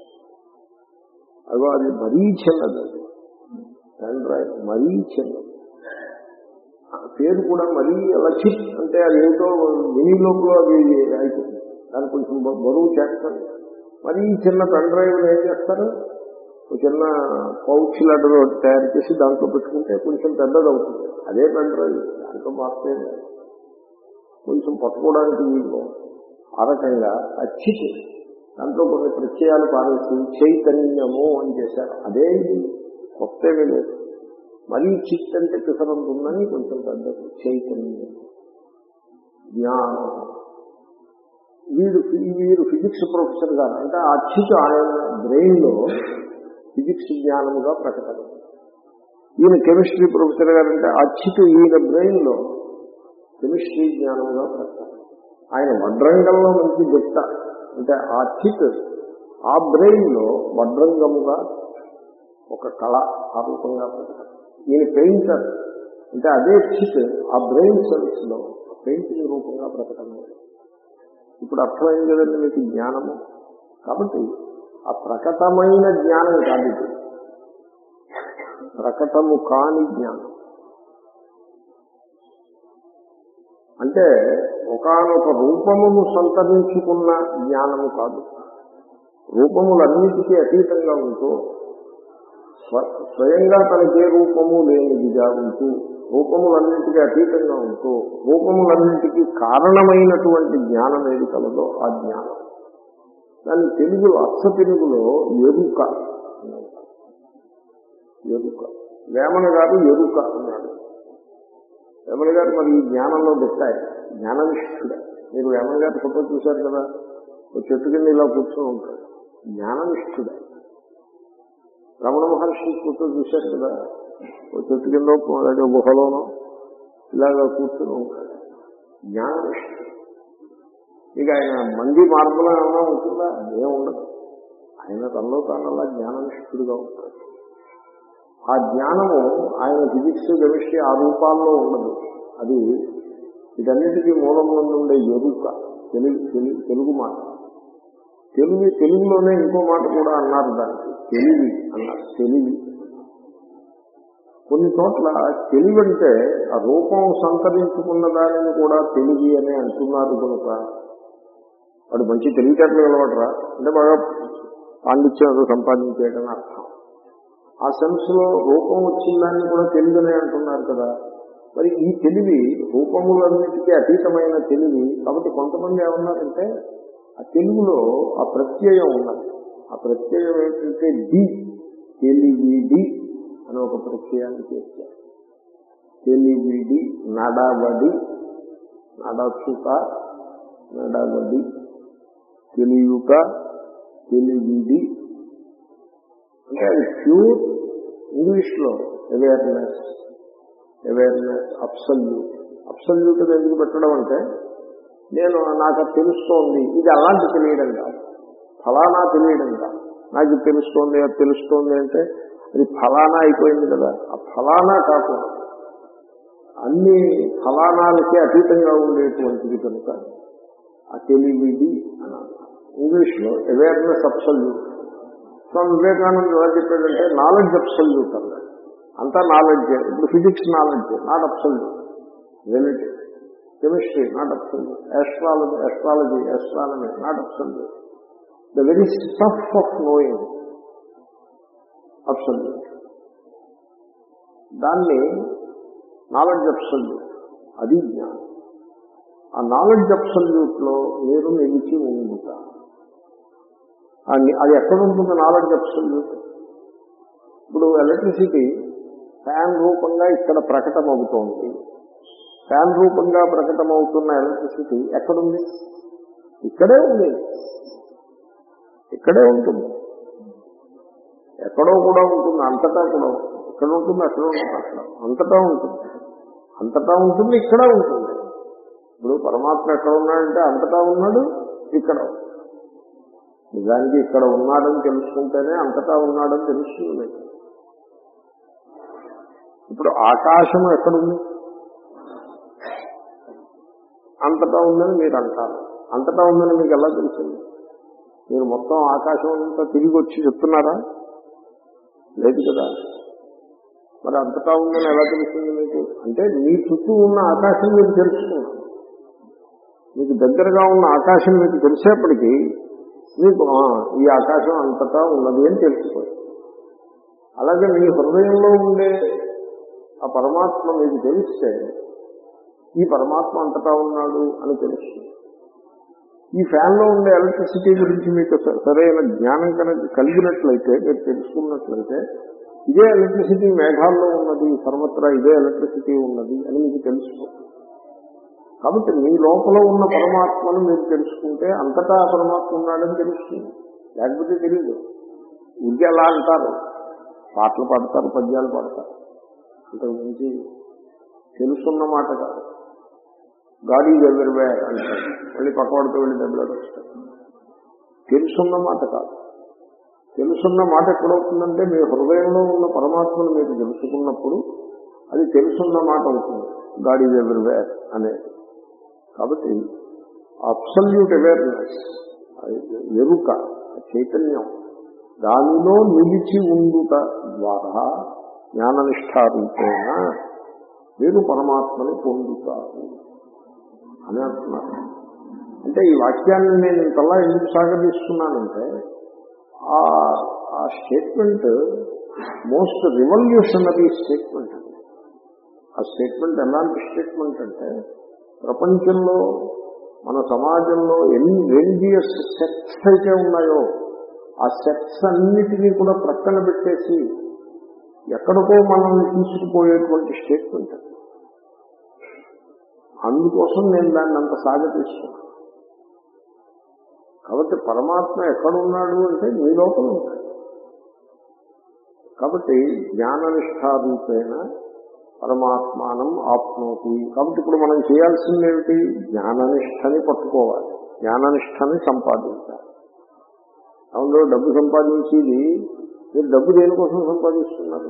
అగో అది మరీ చిన్నది అది తండ్రి మరీ చిన్నది ఆ పేరు కూడా మరీ అలా చిప్ అంటే అది ఏమిటో మినీ లోపల అది అయిపోతుంది దాన్ని కొంచెం బ- బరువు చేస్తారు మరీ చిన్న పెన్ డ్రైవ్ ఏం చేస్తారు ఒక చిన్న పౌచ్ లాంటిది ఒకటి తయారు చేసి దాంట్లో పెట్టుకుంటే కొంచెం పెద్దది అవుతుంది అదే పెన్ డ్రైవ్ దాంట్లో మార్పే లేదు. కొంచెం పట్టుకోవడానికి వీలు ఆ రకంగా అచ్చితి దాంట్లో కొన్ని ప్రత్యయాలు పారేసి చైతన్యము అని చేశారు అదే ఇది కొత్తవి లేదు మరీ చిత్ అంటే పిసరంత ఉందని కొంచెం పెద్దది చైతన్యం జ్ఞానం వీడు వీరు ఫిజిక్స్ ప్రొఫెసర్ గారు అంటే ఆ చిత్ ఆయన బ్రెయిన్ లో ఫిజిక్స్ జ్ఞానముగా ప్రకటన ఈయన కెమిస్ట్రీ ప్రొఫెసర్ గారు అంటే ఆ చిత్ ఈయన బ్రెయిన్ లో కెమిస్ట్రీ జ్ఞానంగా ప్రకటన ఆయన వడ్రంగంలో మంచి దిట్ట అంటే ఆ చిత్ ఆ బ్రెయిన్ లో వడ్రంగముగా ఒక కళ ఆ రూపంగా ప్రకటన ఈయన పెయింటర్ అంటే అదే చిత్ ఆ బ్రెయిన్ సెల్స్ లో పెయింటింగ్ రూపంగా ప్రకటన ఇప్పుడు అర్థమైంది కదండి మీకు జ్ఞానము కాబట్టి ఆ ప్రకటమైన జ్ఞానం కాదు ఇది ప్రకటము కాని జ్ఞానం అంటే ఒకనొక రూపమును సంతరించుకున్న జ్ఞానము కాదు రూపములన్నిటికీ అతీతంగా ఉంటూ స్వ- స్వయంగా తనకే రూపము లేనిదిగా ఉంటూ రూపములన్నింటికీ అతీతంగా ఉంటూ రూపములన్నింటికీ కారణమైనటువంటి జ్ఞానం ఏది కలదో ఆ జ్ఞానం దాన్ని తెలుగులో అచ్చ తెలుగులో ఎరుక అని అంటారు. ఎరుక వేమన గారు ఎరుక అన్నాడు వేమన గారు మరి ఈ జ్ఞానంలో పెట్టాయి జ్ఞాననిష్ఠుడే మీరు వేమన గారి ఫోటో చూశారు కదా ఒక చెట్టు కింద ఇలా కూర్చొని ఉంటాడు జ్ఞాననిష్ఠుడే రమణ మహర్షి ఫోటో చూశారు కదా ఒక చెట్టు కింద లేక గుహలోనో ఇలాగా కూర్చొని ఉంటాడు జ్ఞాననిష్ఠుడు ఇక ఆయన మంది మార్పులో ఏమైనా ఉంటుందా ఏం ఉండదు ఆయన తనలో తాను అలా జ్ఞాననిష్ఠుడిగా ఉంటాడు ఆ జ్ఞానము ఆయన ఫిజిక్స్ కెమిస్ట్రీ ఆ రూపాల్లో ఉండదు అది వీటన్నిటికీ మూలం నుండి ఉండే ఎరుక తెలుగు తెలుగు తెలుగు మాట తెలుగు తెలుగులోనే ఇంకో మాట కూడా అన్నారు దానికి తెలివి అన్నారు తెలివి కొన్ని చోట్ల తెలివి అంటే ఆ రూపం సంతరించుకున్న దానిని కూడా తెలివి అని అంటున్నారు కనుక వాడు మంచి తెలివితేటలు గలవాడరా అంటే బాగా పాండిత్యం సంపాదించేయడం అర్థం ఆ సెన్స్ లో రూపం వచ్చిన దాన్ని కూడా తెలివినే అంటున్నారు కదా మరి ఈ తెలివి రూపములన్నిటికీ అతీతమైన తెలివి కాబట్టి కొంతమంది ఏమన్నారంటే ఆ తెలుగులో ఆ ప్రత్యయం ఉన్నది ఆ ప్రత్యయం ఏంటంటే డి తెలివిడి అని ఒక ప్రత్యయాన్ని చేశారు తెలివిడి నడవడి నడచుక నడవడి తెలియుక తెలివిడి అంటే అది ప్యూర్ ఇంగ్లీష్ లో అవేర్నెస్ అవేర్నెస్ అబ్సల్యూట్ అబ్సల్యూట్ ఎందుకు పెట్టడం అంటే నేను నాకు అది తెలుస్తోంది ఇది అలాంటి తెలియడం కాదు ఫలానా తెలియడం కాదు నాకు ఇది తెలుస్తోంది అది తెలుస్తోంది అంటే అది ఫలానా అయిపోయింది కదా ఆ ఫలానా కాకుండా అన్ని ఫలానాలకి అతీతంగా ఉండేటువంటిది కనుక ఆ తెలివిది అని ఇంగ్లీష్ లో అవేర్నెస్ అబ్సల్యూట్ స్వామి వివేకానంద ఎలా చెప్పాడంటే నాలెడ్జ్ అబ్సల్యూట్ అన్నాడు అంతా నాలెడ్జ్ ఇప్పుడు physics knowledge not absolute relative chemistry not absolute astrology astrology astronomy not absolute the very stuff of knowing absolute దాన్ని నాలెడ్జ్ అబ్సల్యూట్ అది జ్ఞానం ఆ నాలెడ్జ్ అబ్సల్యూట్ లో మీరు నిలిచి ఉండుతా అది ఎక్కడ ఉంటుంది నాలెడ్జ్ అబ్సల్యూట్ ఇప్పుడు ఎలక్ట్రిసిటీ ఫ్యాన్ రూపంగా ఇక్కడ ప్రకటమవుతోంది ఫ్యాన్ రూపంగా ప్రకటమవుతున్న ఎలక్ట్రిసిటీ ఎక్కడుంది ఇక్కడే ఉంది ఇక్కడే ఉంటుంది ఎక్కడో కూడా ఉంటుంది అంతటా కూడా ఉంటుంది ఇక్కడ ఉంటుంది అక్కడ ఉంటుంది అక్కడ అంతటా ఉంటుంది అంతటా ఉంటుంది ఇక్కడ ఉంటుంది ఇప్పుడు పరమాత్మ ఎక్కడ ఉన్నాడంటే అంతటా ఉన్నాడు ఇక్కడ నిజానికి ఇక్కడ ఉన్నాడని తెలుసుకుంటేనే అంతటా ఉన్నాడని తెలుస్తుంది ఇప్పుడు ఆకాశం ఎక్కడుంది అంతటా ఉందని మీరు అంటారు అంతటా ఉందని మీకు ఎలా తెలిసింది మీరు మొత్తం ఆకాశం అంతా తిరిగి వచ్చి చెప్తున్నారా లేదు కదా మరి అంతటా ఉందని ఎలా తెలిసింది మీకు అంటే మీ చుట్టూ ఉన్న ఆకాశం మీరు తెలుసుకున్నారు మీకు దగ్గరగా ఉన్న ఆకాశం మీకు తెలిసేప్పటికీ మీకు ఆ, ఈ ఆకాశం అంతటా ఉన్నది అని తెలిసిపోయింది అలాగే మీ హృదయంలో ఉండే ఆ పరమాత్మ మీకు తెలిస్తే ఈ పరమాత్మ అంతటా ఉన్నాడు అని తెలుస్తుంది ఈ ఫ్యాన్ లో ఉండే ఎలక్ట్రిసిటీ గురించి మీకు స- సరైన జ్ఞానం కనుక కలిగినట్లయితే మీరు తెలుసుకున్నట్లయితే ఇదే ఎలక్ట్రిసిటీ మేఘాల్లో ఉన్నది సర్వత్రా ఇదే ఎలక్ట్రిసిటీ ఉన్నది అని మీకు తెలుసుకోండి కాబట్టి మీ లోపల ఉన్న పరమాత్మను మీరు తెలుసుకుంటే అంతటా ఆ పరమాత్మ ఉన్నాడని తెలుస్తుంది లేకపోతే తెలియదు ఊరికే అలా అంటారు పాటలు పాడతారు పద్యాలు పాడతారు అంతకు మించి తెలుసున్న మాట కాదు గాడి ఎవరివేర్ అంటారు మళ్ళీ పక్కవాడితో వెళ్ళి దెబ్బలాడు వస్తారు తెలుసున్న మాట కాదు తెలుసున్న మాట ఎక్కడవుతుందంటే మీ హృదయంలో ఉన్న పరమాత్మను మీరు తెలుసుకున్నప్పుడు అది తెలుసున్న మాట అవుతుంది గాడి ఎవరివేర్ అనేది కాబట్టి అబ్సల్యూట్ అవేర్నెస్ ఎరుక చైతన్యం దానిలో నిలిచి ఉండుట ద్వారా జ్ఞాననిష్టారూపేణ మీరు పరమాత్మని పొందుతారు అని అంటున్నారు అంటే ఈ వాక్యాన్ని నేను ఇంతలా ఎందుకు సాగదీస్తున్నానంటే ఆ ఆ స్టేట్మెంట్ మోస్ట్ రివల్యూషనరీ స్టేట్మెంట్ అండి ఆ స్టేట్మెంట్ ఎలాంటి స్టేట్మెంట్ అంటే ప్రపంచంలో మన సమాజంలో ఎన్ని రిలీజియస్ సెక్ట్స్ అయితే ఉన్నాయో ఆ సెక్ట్స్ అన్నిటినీ కూడా ప్రక్కన పెట్టేసి ఎక్కడికో మనల్ని తీసుకుపోయేటువంటి స్టేట్మెంట్ అది. అందుకోసం నేను దాన్ని అంత సాగతీస్తున్నాను కాబట్టి పరమాత్మ ఎక్కడున్నాడు అంటే మీ లోపల ఉంటాడు కాబట్టి జ్ఞాననిష్టారూపేణ పరమాత్మానం ఆప్నోతి కాబట్టి ఇప్పుడు మనం చేయాల్సింది ఏమిటి జ్ఞాననిష్టని పట్టుకోవాలి జ్ఞాననిష్టని సంపాదించాలి అందులో డబ్బు సంపాదించేది మీరు డబ్బు దేనికోసం సంపాదిస్తున్నారు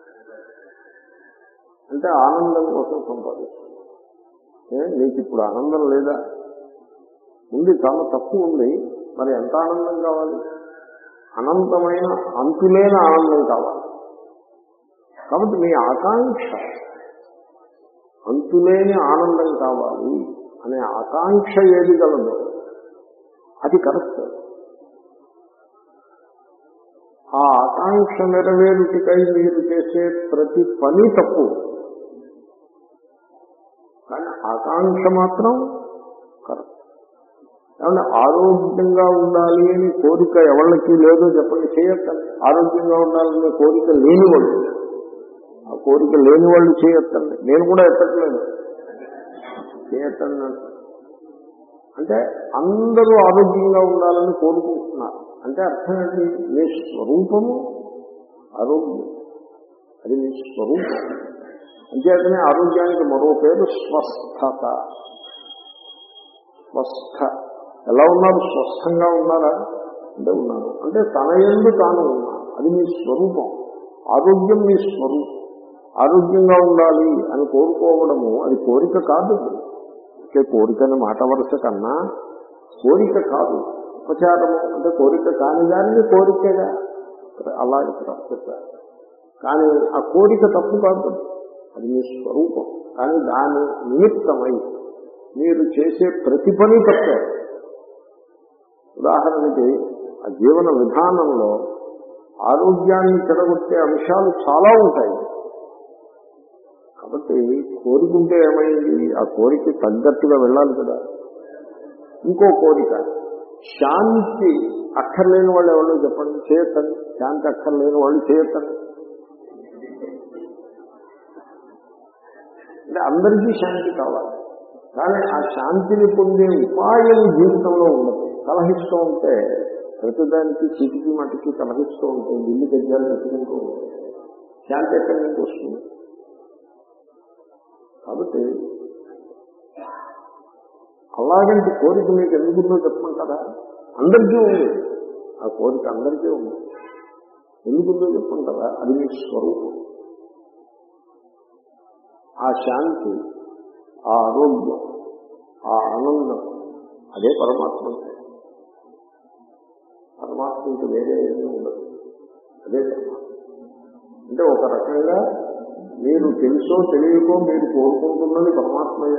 అంటే ఆనందం కోసం సంపాదిస్తున్నారు ఏ, మీకు ఇప్పుడు ఆనందం లేదా ఉంది చాలా తక్కువ ఉంది మరి ఎంత ఆనందం కావాలి అనంతమైన అంతులేని ఆనందం కావాలి కాబట్టి మీ ఆకాంక్ష అంతులేని ఆనందం కావాలి అనే ఆకాంక్ష ఏది గలదో అది కరెక్ట్ ఆ ఆకాంక్ష నెరవేరుటికై మీరు చేసే ప్రతి పని తప్పు కానీ ఆకాంక్ష మాత్రం కరెక్ట్ ఏమన్నా ఆరోగ్యంగా ఉండాలి అని కోరిక ఎవరికి లేదో చెప్పండి చేయొద్దండి ఆరోగ్యంగా ఉండాలనే కోరిక లేని వాళ్ళు ఆ కోరిక లేని వాళ్ళు చేయొద్దండి నేను కూడా ఎత్తట్లేదు చేయొద్దండి అంటున్నాను. అంటే అందరూ ఆరోగ్యంగా ఉండాలని కోరుకుంటున్నారు అంటే అర్థం ఏంటి మీ స్వరూపము ఆరోగ్యం అది మీ స్వరూపం అంచేతనే ఆరోగ్యానికి మరో పేరు స్వస్థత స్వస్థ ఎలా ఉన్నారు స్వస్థంగా ఉన్నారా అంటే ఉన్నారు అంటే తన ఎందు తాను ఉన్నారు అది మీ స్వరూపం ఆరోగ్యం మీ స్వరూపం ఆరోగ్యంగా ఉండాలి అని కోరుకోవడము అది కోరిక కాదు అంటే కోరికని మాట వరుస కన్నా కోరిక కాదు ఉపచారము అంటే కోరిక కాని దానిని కోరికగా అలాగే చెప్పారు కానీ ఆ కోరిక తప్పు కాదు అది మీ స్వరూపం కానీ దాని నిమిత్తమై మీరు చేసే ప్రతి పని తప్పే ఉదాహరణకి ఆ జీవన విధానంలో ఆరోగ్యాన్ని చెడగొట్టే అంశాలు చాలా ఉంటాయి కాబట్టి కోరికుంటే ఏమైంది ఆ కోరిక తగ్గట్టుగా వెళ్ళాలి కదా ఇంకో కోరిక శాంతి అక్కర్లేని వాళ్ళు ఎవరో చెప్పండి చేయొద్దండి శాంతి అక్కర్లేని వాళ్ళు చేయొద్దండి అంటే అందరికీ శాంతి కావాలి కానీ ఆ శాంతిని పొందే ఉపాయం జీవితంలో ఉండదు కలహిస్తూ ఉంటే ప్రతిదానికి చీటికి మటికి కలహిస్తూ ఉంటే ఇల్లు గజ్జాలు పెట్టుకుంటూ ఉంటే శాంతి ఎక్కడి నుంచి వస్తుంది కాబట్టి అలాగంటే కోరిక మీకు ఎందుకుందో చెప్పమంటారా అందరికీ ఉంది ఆ కోరిక అందరికీ ఉంది ఎందుకుందో చెప్పమంటారా అది మీ స్వరూపం ఆ శాంతి ఆ ఆరోగ్యం ఆ ఆనందం అదే పరమాత్మ అంటే పరమాత్మ ఇంకా వేరే ఏమీ ఉండదు అదే పరమాత్మ అంటే ఒక రకంగా మీరు తెలుసో తెలియకో మీరు కోరుకుంటున్నది పరమాత్మయే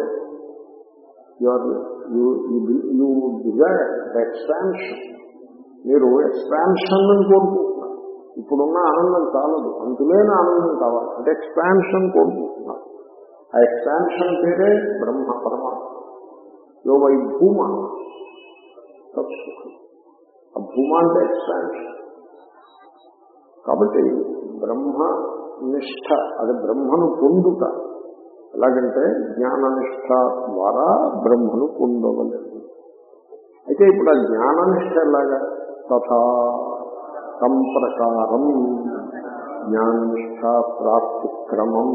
యూ డిజైర్ ద ఎక్స్పాన్షన్ మీరు ఎక్స్పాన్షన్ అని కోరుకుంటున్నారు ఇప్పుడున్న ఆనందం చాలదు అంతులేని ఆనందం కావాలి అంటే ఎక్స్పాన్షన్ కోరుకుంటున్నారు ఆ ఎక్స్పాన్షన్ పేరే బ్రహ్మ పరమాత్మ యో వై భూమ తత్సుఖం ఆ భూమ అంటే ఎక్స్పాన్షన్ కాబట్టి బ్రహ్మ నిష్ఠ అది బ్రహ్మను పొందుట ఎలాగంటే జ్ఞాననిష్ట ద్వారా బ్రహ్మను పొందవలేదు అయితే ఇప్పుడు ఆ జ్ఞాననిష్ట ఎలాగా తథా తం ప్రకారం జ్ఞాననిష్ట ప్రాప్తి క్రమం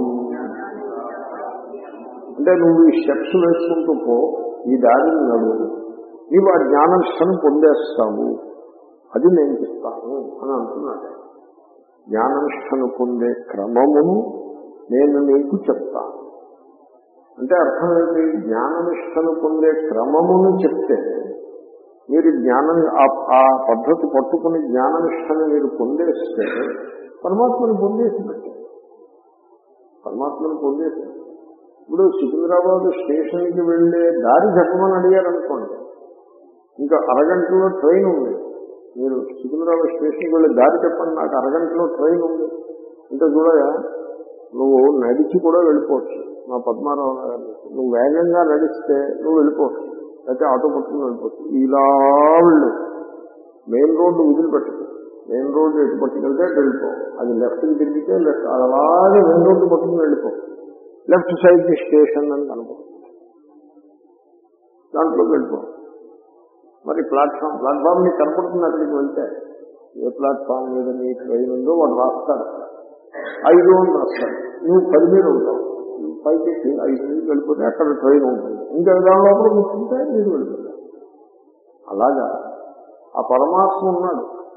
అంటే నువ్వు ఈ స్టెప్స్ వేసుకుంటూ పో ఈ దారిని నడువు నీవు ఆ జ్ఞాననిష్టను పొందేస్తావు అది నేను చెప్తాను అని అంటున్నాడు జ్ఞాననిష్టను పొందే క్రమమును నేను నీకు చెప్తాను అంటే అర్థం ఏంటి జ్ఞాననిష్టను పొందే క్రమమును చెప్తే మీరు జ్ఞానం ఆ- ఆ పద్ధతి పట్టుకుని జ్ఞాననిష్టను మీరు పొందేస్తే పరమాత్మను పొందేసినట్టే పరమాత్మను పొందేసి ఇప్పుడు సికింద్రాబాద్ స్టేషన్కి వెళ్ళే దారి చెప్పమని అడిగారు అనుకోండి ఇంకా అరగంటలో ట్రైన్ ఉంది మీరు సికింద్రాబాద్ స్టేషన్కి వెళ్ళే దారి చెప్పండి నాకు అరగంటలో ట్రైన్ ఉంది అంటే చూడగా నువ్వు నడిచి కూడా వెళ్ళిపోవచ్చు మా పద్మారావు గారు నువ్వు వేగంగా నడిస్తే నువ్వు వెళ్ళిపోవచ్చు అయితే ఆటో పట్టుకుని వెళ్ళిపోవచ్చు ఇలా వెళ్ళు మెయిన్ రోడ్డు వదిలిపెట్టదు మెయిన్ రోడ్డు ఎటు పట్టుకెళ్తే అటు వెళ్ళిపో అది లెఫ్ట్కి తిరిగితే లెఫ్ట్ అది అలాగే మెయిన్ రోడ్డు పట్టుకుని వెళ్ళిపో లెఫ్ట్ సైడ్ కి స్టేషన్ అని కనపడుతుంది దాంట్లోకి వెళ్ళిపో మరి ప్లాట్ఫామ్ ప్లాట్ఫామ్ నీకు కనపడుతుంది అక్కడికి వెళ్తే ఏ ప్లాట్ఫామ్ మీద నీ ట్రైన్ ఉందో వాడు రాస్తాడు ఐదు అని రాస్తాడు నువ్వు పది మీద ఉంటావు పైకి ఎక్కి ఐదు మీద వెళ్ళిపోతే అక్కడ ట్రైన్ ఉంటుంది ఇంకా దాని లోపల కూర్చుంటే మీరు వెళ్ళిపోతారు అలాగా ఆ పరమాత్మ ఉన్నాడు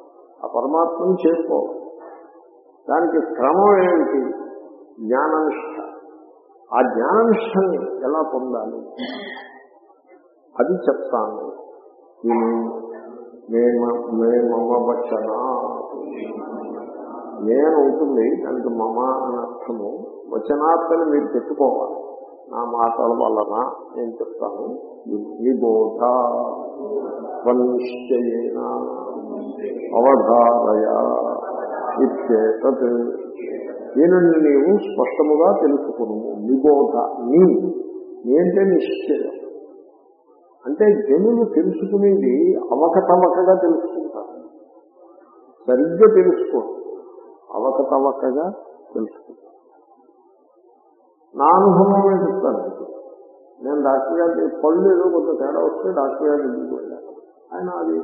ఆ పరమాత్మను చేరుకోవాలి దానికి క్రమం ఏమిటి జ్ఞాననిష్ట ఆ జ్ఞాననిష్టని ఎలా పొందాలి అది చెప్తాను నేను మమ వచన నేను ఉంటుంది దానికి మమ అని అర్థము వచనార్థని మీరు పెట్టుకోవాలి నా మాటల వలన నేను చెప్తాను నిబోధ స్వనిశ్చయేన అవధారయ ఇచ్చేతత్ దీనిని నీవు స్పష్టముగా తెలుసుకును నిబోధ నీ ఏంటే నిశ్చయం అంటే జనులు తెలుసుకునేది అవకతవకగా తెలుసుకుంటారు సరిగ్గా తెలుసుకో అవకతవకగా తెలుసుకుంటారు నా అనుభవమే చెప్తాను నేను డాక్టర్ గారి పళ్ళు ఏదో కొంత తేడా వస్తే డాక్టర్ గారి ఇంటికి వెళ్ళాను ఆయన అది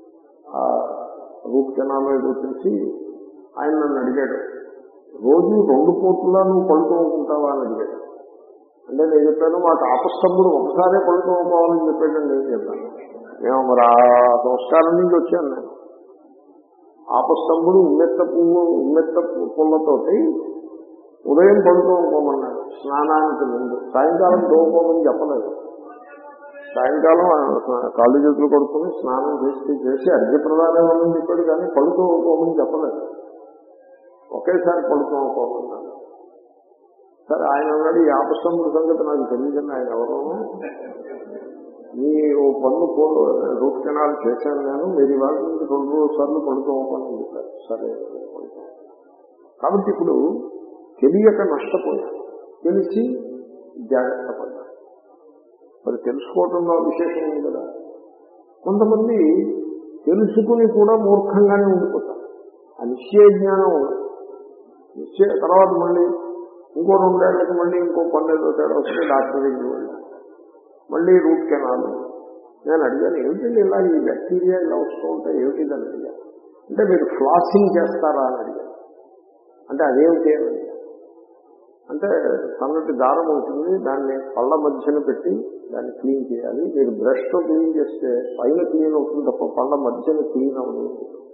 రూట్ కెనాల్ ఏదో తెలిసి ఆయన నన్ను అడిగాడు రోజు రెండు పూట్ల నువ్వు పళ్ళు తోముకుంటావా అని అడిగాడు అంటే నేను చెప్పాను మాకు ఆపస్తంభుడు ఒకసారే పళ్ళు తోముకోవాలని చెప్పాడండి నేను చెప్పాను మేము మరి ఆ సంస్కారం నుంచి వచ్చాను నేను ఆపస్తంభుడు ఉమ్మెత్త పువ్వు ఉమ్మెత్త పుల్లతోటి ఉదయం పళ్ళు తోముకోమన్నాడు స్నానానికి ముందు సాయంకాలం తోముకోమని చెప్పలేదు సాయంకాలం కాళ్ళు చేతులు కొడుకుని స్నానం చేసి చేసి అర్ఘ్యప్రదానం అని చెప్పాడు కానీ పళ్ళు తోముకోమని చెప్పలేదు ఒకేసారి పళ్ళు తోముకోమన్నాడు సరే ఆయన అన్నాడు ఈ ఆపస్తంభుడి సంగతి నాకు తెలియదండి ఆయన ఎవరో మీ ఓ పన్ను పోలు రూట్ కెనాల్ చేశాను నేను మీరు ఇవాళ నుంచి రెండు మూడు సార్లు పడుకోమని చెప్పారు సరే కాబట్టి ఇప్పుడు తెలియక నష్టపోయాను తెలిసి జాగ్రత్త పడ్డాను మరి తెలుసుకోవటంలో విశేషం ఉంది కదా కొంతమంది తెలుసుకుని కూడా మూర్ఖంగానే ఉండిపోతారు ఆ నిశ్చయ జ్ఞానం ఉండదు నిశ్చయ తర్వాత మళ్ళీ ఇంకో రెండేళ్లకి మళ్ళీ ఇంకో పన్నెండో తేడా వస్తే డాక్టర్ దగ్గరికి వెళ్ళాను మళ్ళీ రూట్ కెనాల్ నేను అడిగాను ఏమిటండి ఇలా ఈ బ్యాక్టీరియా ఇలా వస్తూ ఉంటాయి ఏమిటి అని అడిగాను అంటే మీరు ఫ్లాసింగ్ చేస్తారా అని అడిగాను అంటే అదేమిటి అని అడిగాను అంటే సన్నటి దారం ఉంటుంది దాన్ని పళ్ళ మధ్యన పెట్టి దాన్ని క్లీన్ చేయాలి మీరు బ్రష్ తో క్లీన్ చేస్తే పైన క్లీన్ అవుతుంది తప్ప పళ్ళ మధ్యన క్లీన్ అవ్వదు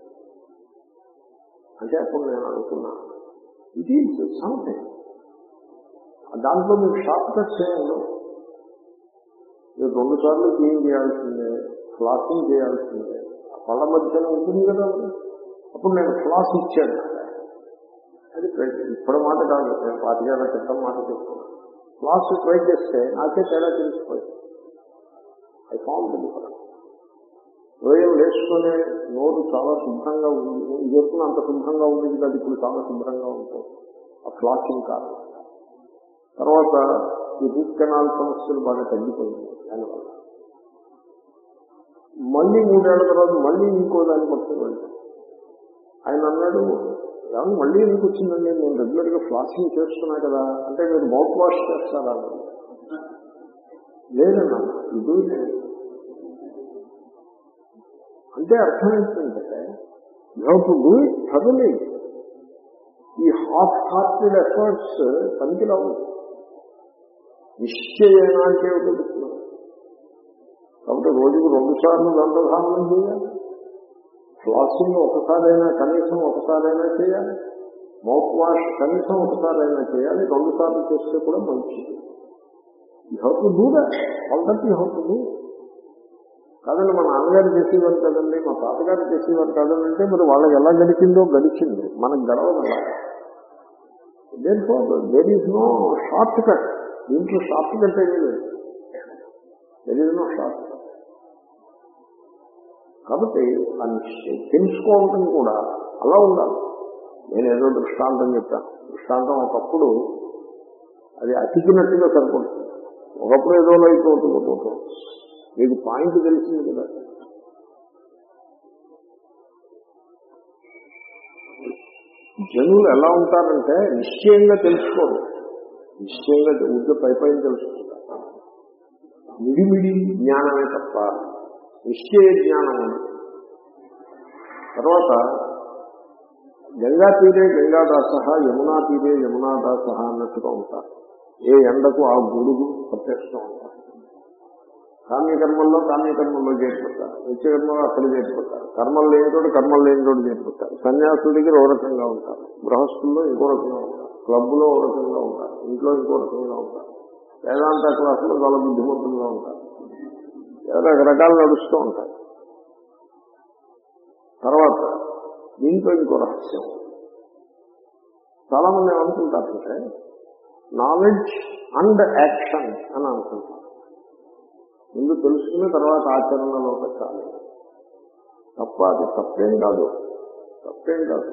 అంటే అప్పుడు నేను అనుకున్నా ఇది సంథింగ్ దాంట్లో మీకు షార్ట్ కట్స్ ఏమి ఉండవు మీరు రెండు సార్లు క్లీన్ చేయాల్సిందే ఫ్లాసింగ్ చేయాల్సిందే పళ్ళ మధ్యన ఉంటుంది కదా అప్పుడు నేను ఫ్లాస్ ఇచ్చాను అది ఇప్పుడు మాట కాదు నేను పాతికేళ్ల క్రితం మాట చెప్తున్నాను క్లాస్ ట్రై చేస్తే నాకే తేడా తెలిసిపోయింది ఐ ఫౌండ్ డిఫరెన్స్ రోయం వేసుకునే నోరు చాలా శుభ్రంగా ఉంది ఇది వరకు అంత శుభ్రంగా ఉండేది కాదు ఇప్పుడు చాలా శుభ్రంగా ఉంటుంది ఆ ఫ్లాసింగ్ కాదు తర్వాత ఈ రూట్ కెనాల్ సమస్యలు బాగా తగ్గిపోయింది దానివల్ల మళ్ళీ మూడేళ్ల తర్వాత మళ్ళీ ఇంకో దాన్ని పట్టుకుని వెళ్ళాను ఆయన అన్నాడు ఏమన్నా మళ్ళీ ఎందుకు వచ్చిందండి నేను రెగ్యులర్ గా ఫ్లాసింగ్ చేస్తున్నా కదా అంటే మీరు మౌత్ వాష్ చేస్తారా లేదన్నా ఇది అంటే అర్థం ఏంటంటే you have to do it thoroughly ఈ హాఫ్ హార్టెడ్ ఎఫర్ట్స్ పనికిరావు నిశ్చయన అంటే చెప్తున్నాను కాబట్టి రోజుకు రెండు సార్లు దండధారణం చేయాలి ఫ్లాసింగ్ ఒకసారైనా కనీసం ఒకసారైనా చేయాలి మౌత్ వాష్ కనీసం ఒకసారైనా చేయాలి రెండు సార్లు చేస్తే కూడా మంచిది you have to do that all that you have to do కాదండి మా నాన్నగారు చేసేవారు కదండి మా తాతగారు చేసేవారు కదండి అంటే మరి వాళ్ళకి ఎలా గడిచిందో గడిచింది మనకు గడవదు therefore there is no short cut దీంట్లో షార్ట్ కట్ ఏమీ లేదు there is no short cut కాబట్టి ఆ నిశ్చయం తెలుసుకోవటం కూడా అలా ఉండాలి నేను ఏదో దృష్టాంతం చెప్పాను దృష్టాంతం ఒకప్పుడు అది అతికినట్టుగా సరిపడుతుంది ఒకప్పుడు ఏదో లైట్ అవుతుంది పోతుంది మీకు పాయింట్ తెలిసింది కదా జనులు ఎలా ఉంటారంటే నిశ్చయంగా తెలుసుకోరు నిశ్చయంగా ఊరికే పై పైన తెలుసుకుంటారు మిడిమిడి జ్ఞానమే తప్ప నిశ్చయ జ్ఞానం ఉండదు తర్వాత గంగా తీరే గంగాదాస యమునా తీరే యమునాదాస అన్నట్టుగా ఉంటారు ఏ ఎండకు ఆ గొడుగు పట్టేస్తూ ఉంటారు కామ్యకర్మల్లో కామ్యకర్మల్లో చేరిపోతారు నిత్యకర్మలో అక్కడ చేరిపోతారు కర్మలు లేనితోటి కర్మలు లేనితోటి చేరుకుంటారు సన్యాసుల దగ్గర ఓ రకంగా ఉంటారు గృహస్థుల్లో ఇంకో రకంగా ఉంటారు క్లబ్లో ఓ రకంగా ఉంటారు ఇంట్లో ఇంకో రకంగా ఉంటారు వేదాంత క్లాసులో చాలా బుద్ధిమంతులుగా ఉంటారు రకరకాలు నడుస్తూ ఉంటాయి తర్వాత దీంట్లో ఇంకో రహస్యం చాలా మంది ఏమనుకుంటారంటే నాలెడ్జ్ అండ్ యాక్షన్ అని అనుకుంటారు ముందు తెలుసుకుని తర్వాత ఆచరణలో పెట్టాలి తప్ప అది తప్పేం కాదు తప్పేం కాదు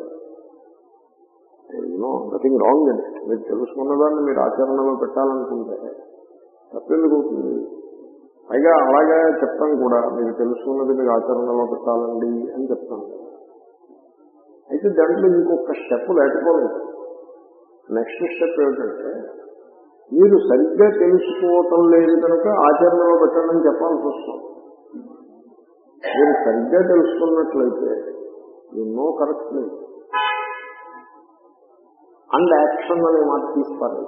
you know nothing wrong in it మీరు తెలుసుకున్న దాన్ని మీరు ఆచరణలో పెట్టాలనుకుంటే తప్పెందుకు అవుతుంది పైగా అలాగే చెప్తాం కూడా మీరు తెలుసుకున్నది మీరు ఆచరణలో పెట్టాలండి అని చెప్తాం అయితే దాంట్లో ఇంకొక స్టెప్ లేకపోలేదు నెక్స్ట్ స్టెప్ ఏమిటంటే మీరు సరిగ్గా తెలుసుకోవటం లేదు కనుక ఆచరణలో పెట్టండి చెప్పాల్సి వస్తుంది మీరు సరిగ్గా తెలుసుకున్నట్లయితే ఎన్నో కరెక్ట్ లేదు అండ్ యాక్షన్ అనే మాట తీసుకోవాలి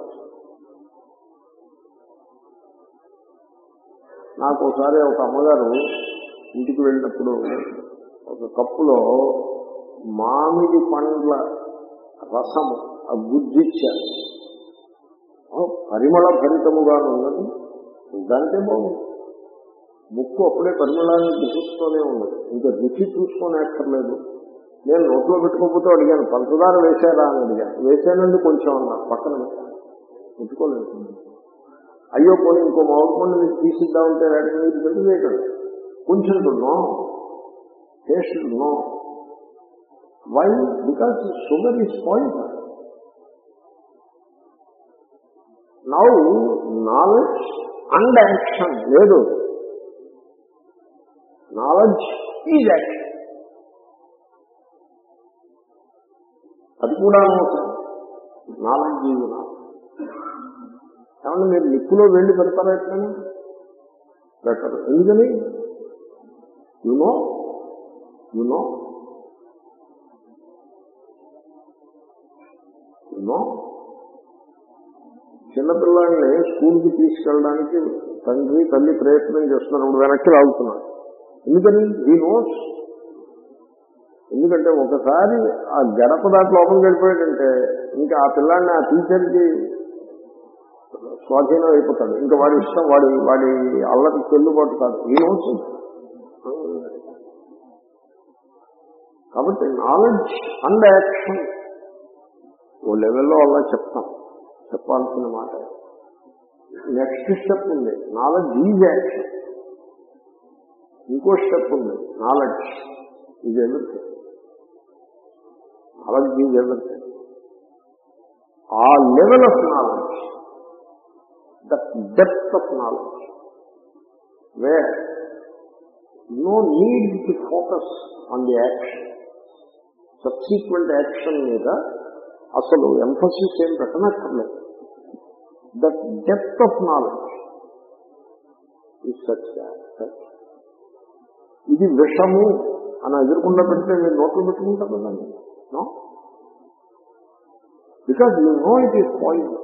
నాకు ఒకసారి ఒక అమ్మగారు ఇంటికి వెళ్ళినప్పుడు ఒక కప్పులో మామిడి పండ్ల రసము ఆ గుజ్జిచ్చారు పరిమళ భరితముగా ఉన్నది దానికే బాగుంది ముక్కు అప్పుడే పరిమళాన్ని గ్రహిస్తూనే ఉన్నది ఇంకా రుచి చూసుకొని అక్కర్లేదు నేను నోట్లో పెట్టుకోకపోతే అడిగాను పంచదార వేశారా అని అడిగాను వేసానండి కొంచెం అన్నా పక్కన పెట్టుకోలేదు అయ్యో పోనీ ఇంకో మామిడి పండు మీకు తీసిద్దామంటే వాటిని మీరు ఎందుకు వేయకండి కొంచెం no taste no why because sugar is point now knowledge and action లేదు నాలెడ్జ్ ఈజ్ యాక్షన్ అది కూడా అనవసరం నాలెడ్జ్ ఈజ్ ఏమన్నా మీరు నిప్పులో వెళ్ళి పెడతారా ఎట్లయినా పెట్టరు ఎందుకని యునో యునో యునో చిన్నపిల్లాడిని స్కూల్కి తీసుకెళ్ళడానికి తండ్రి తల్లి ప్రయత్నం చేస్తున్నారు ఇప్పుడు వెనక్కి లాగుతున్నాడు ఎందుకని ఈ నోట్స్ ఎందుకంటే ఒకసారి ఆ గడప దాంట్లో లోపలికి వెళ్ళిపోయాడంటే ఇంకా ఆ పిల్లాడిని ఆ టీచర్కి స్వాధీనం అయిపోతాడు ఇంకా వాడి ఇష్టం వాడి వాడి అల్లరి చెల్లుబాటు కాదు ఈ నోట్స్ కాబట్టి నాలెడ్జ్ అండ్ యాక్షన్ ఓ లెవెల్లో అలా చెప్తాం చెప్పాల్సిన మాట నెక్స్ట్ స్టెప్ ఉంది నాలెడ్జ్ ఈజ్ యాక్షన్ ఇంకో స్టెప్ ఉంది knowledge is everything knowledge is everything ఆ level of knowledge that depth of knowledge where no need to focus on the action subsequent action మీద అసలు ఎంఫసిస్ ఏం పెట్టనక్కర్లేదు దట్ డెప్త్ ఆఫ్ నాలెడ్జ్ ఈ such ఇది విషము అని ఎదుర్కొండా పెడితే మీరు నోట్లు పెట్టుకుంటారు కదండి no because you know it is point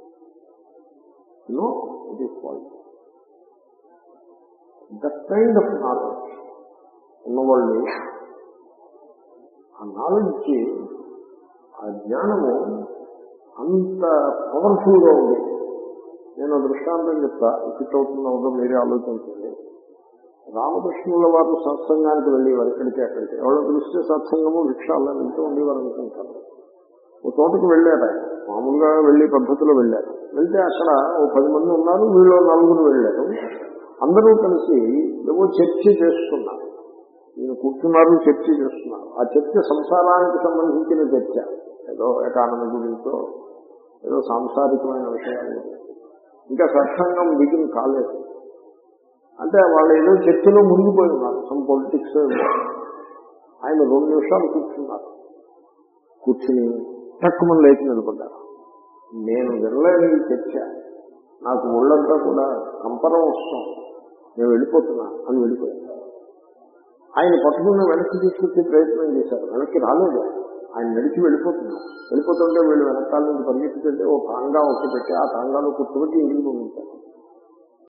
know it is point that kind of knowledge ఉన్నవాళ్ళు ఆ నాలెడ్జ్ ఆ జ్ఞానము అంత పవర్ఫుల్ గా ఉంది నేను దృష్టాంతం చెప్తా ఫిట్ అవుతుందో మీరే ఆలోచించండి రామకృష్ణుల వారు సత్సంగానికి వెళ్ళేవారు ఎక్కడికి అక్కడికి ఎవరో పిలిస్తే సత్సంగము భిక్షాల్లో వెళ్తూ ఉండేవారు అనుకుంటారు ఓ తోటకు వెళ్ళారు ఆయన మామూలుగా వెళ్ళే పద్ధతిలో వెళ్ళారు వెళ్తే అక్కడ ఓ పది మంది ఉన్నారు వీళ్ళు నలుగురు వెళ్ళారు అందరూ కలిసి ఏవో చర్చ చేస్తున్నారు ఈయన కూర్చున్నారు చర్చ చేస్తున్నారు ఆ చర్చ సంసారానికి సంబంధించిన చర్చ ఏదో ఎకానమీ గురించో ఏదో సాంసారికమైన విషయాలు ఇంకా సత్సంగం బిగిన్ కాలేదు అంటే వాళ్ళు ఏదో చర్చలో మునిగిపోయి ఉన్నారు సమ్ పొలిటిక్స్ ఆయన రెండు నిమిషాలు కూర్చున్నారు కూర్చుని తక్కువ లేచి నిలబడ్డారు నేను వినలేని ఈ చర్చ నాకు ఒళ్ళంతా కూడా కంపరం వస్తాం నేను వెళ్ళిపోతున్నా అని వెళ్ళిపోయాను ఆయన పట్టుకున్న వెనక్కి తీసుకొచ్చే ప్రయత్నం చేశారు వెనక్కి రాలేదు ఆయన నడిచి వెళ్ళిపోతున్నారు వెళ్ళిపోతుంటే వీళ్ళు వెనకాల నుంచి పరిగెత్తుతుంటే ఓ తాంగా ఒకటి పెట్టి ఆ తాంగాలో కూర్చోబెట్టి ఇంటికి పంపించారు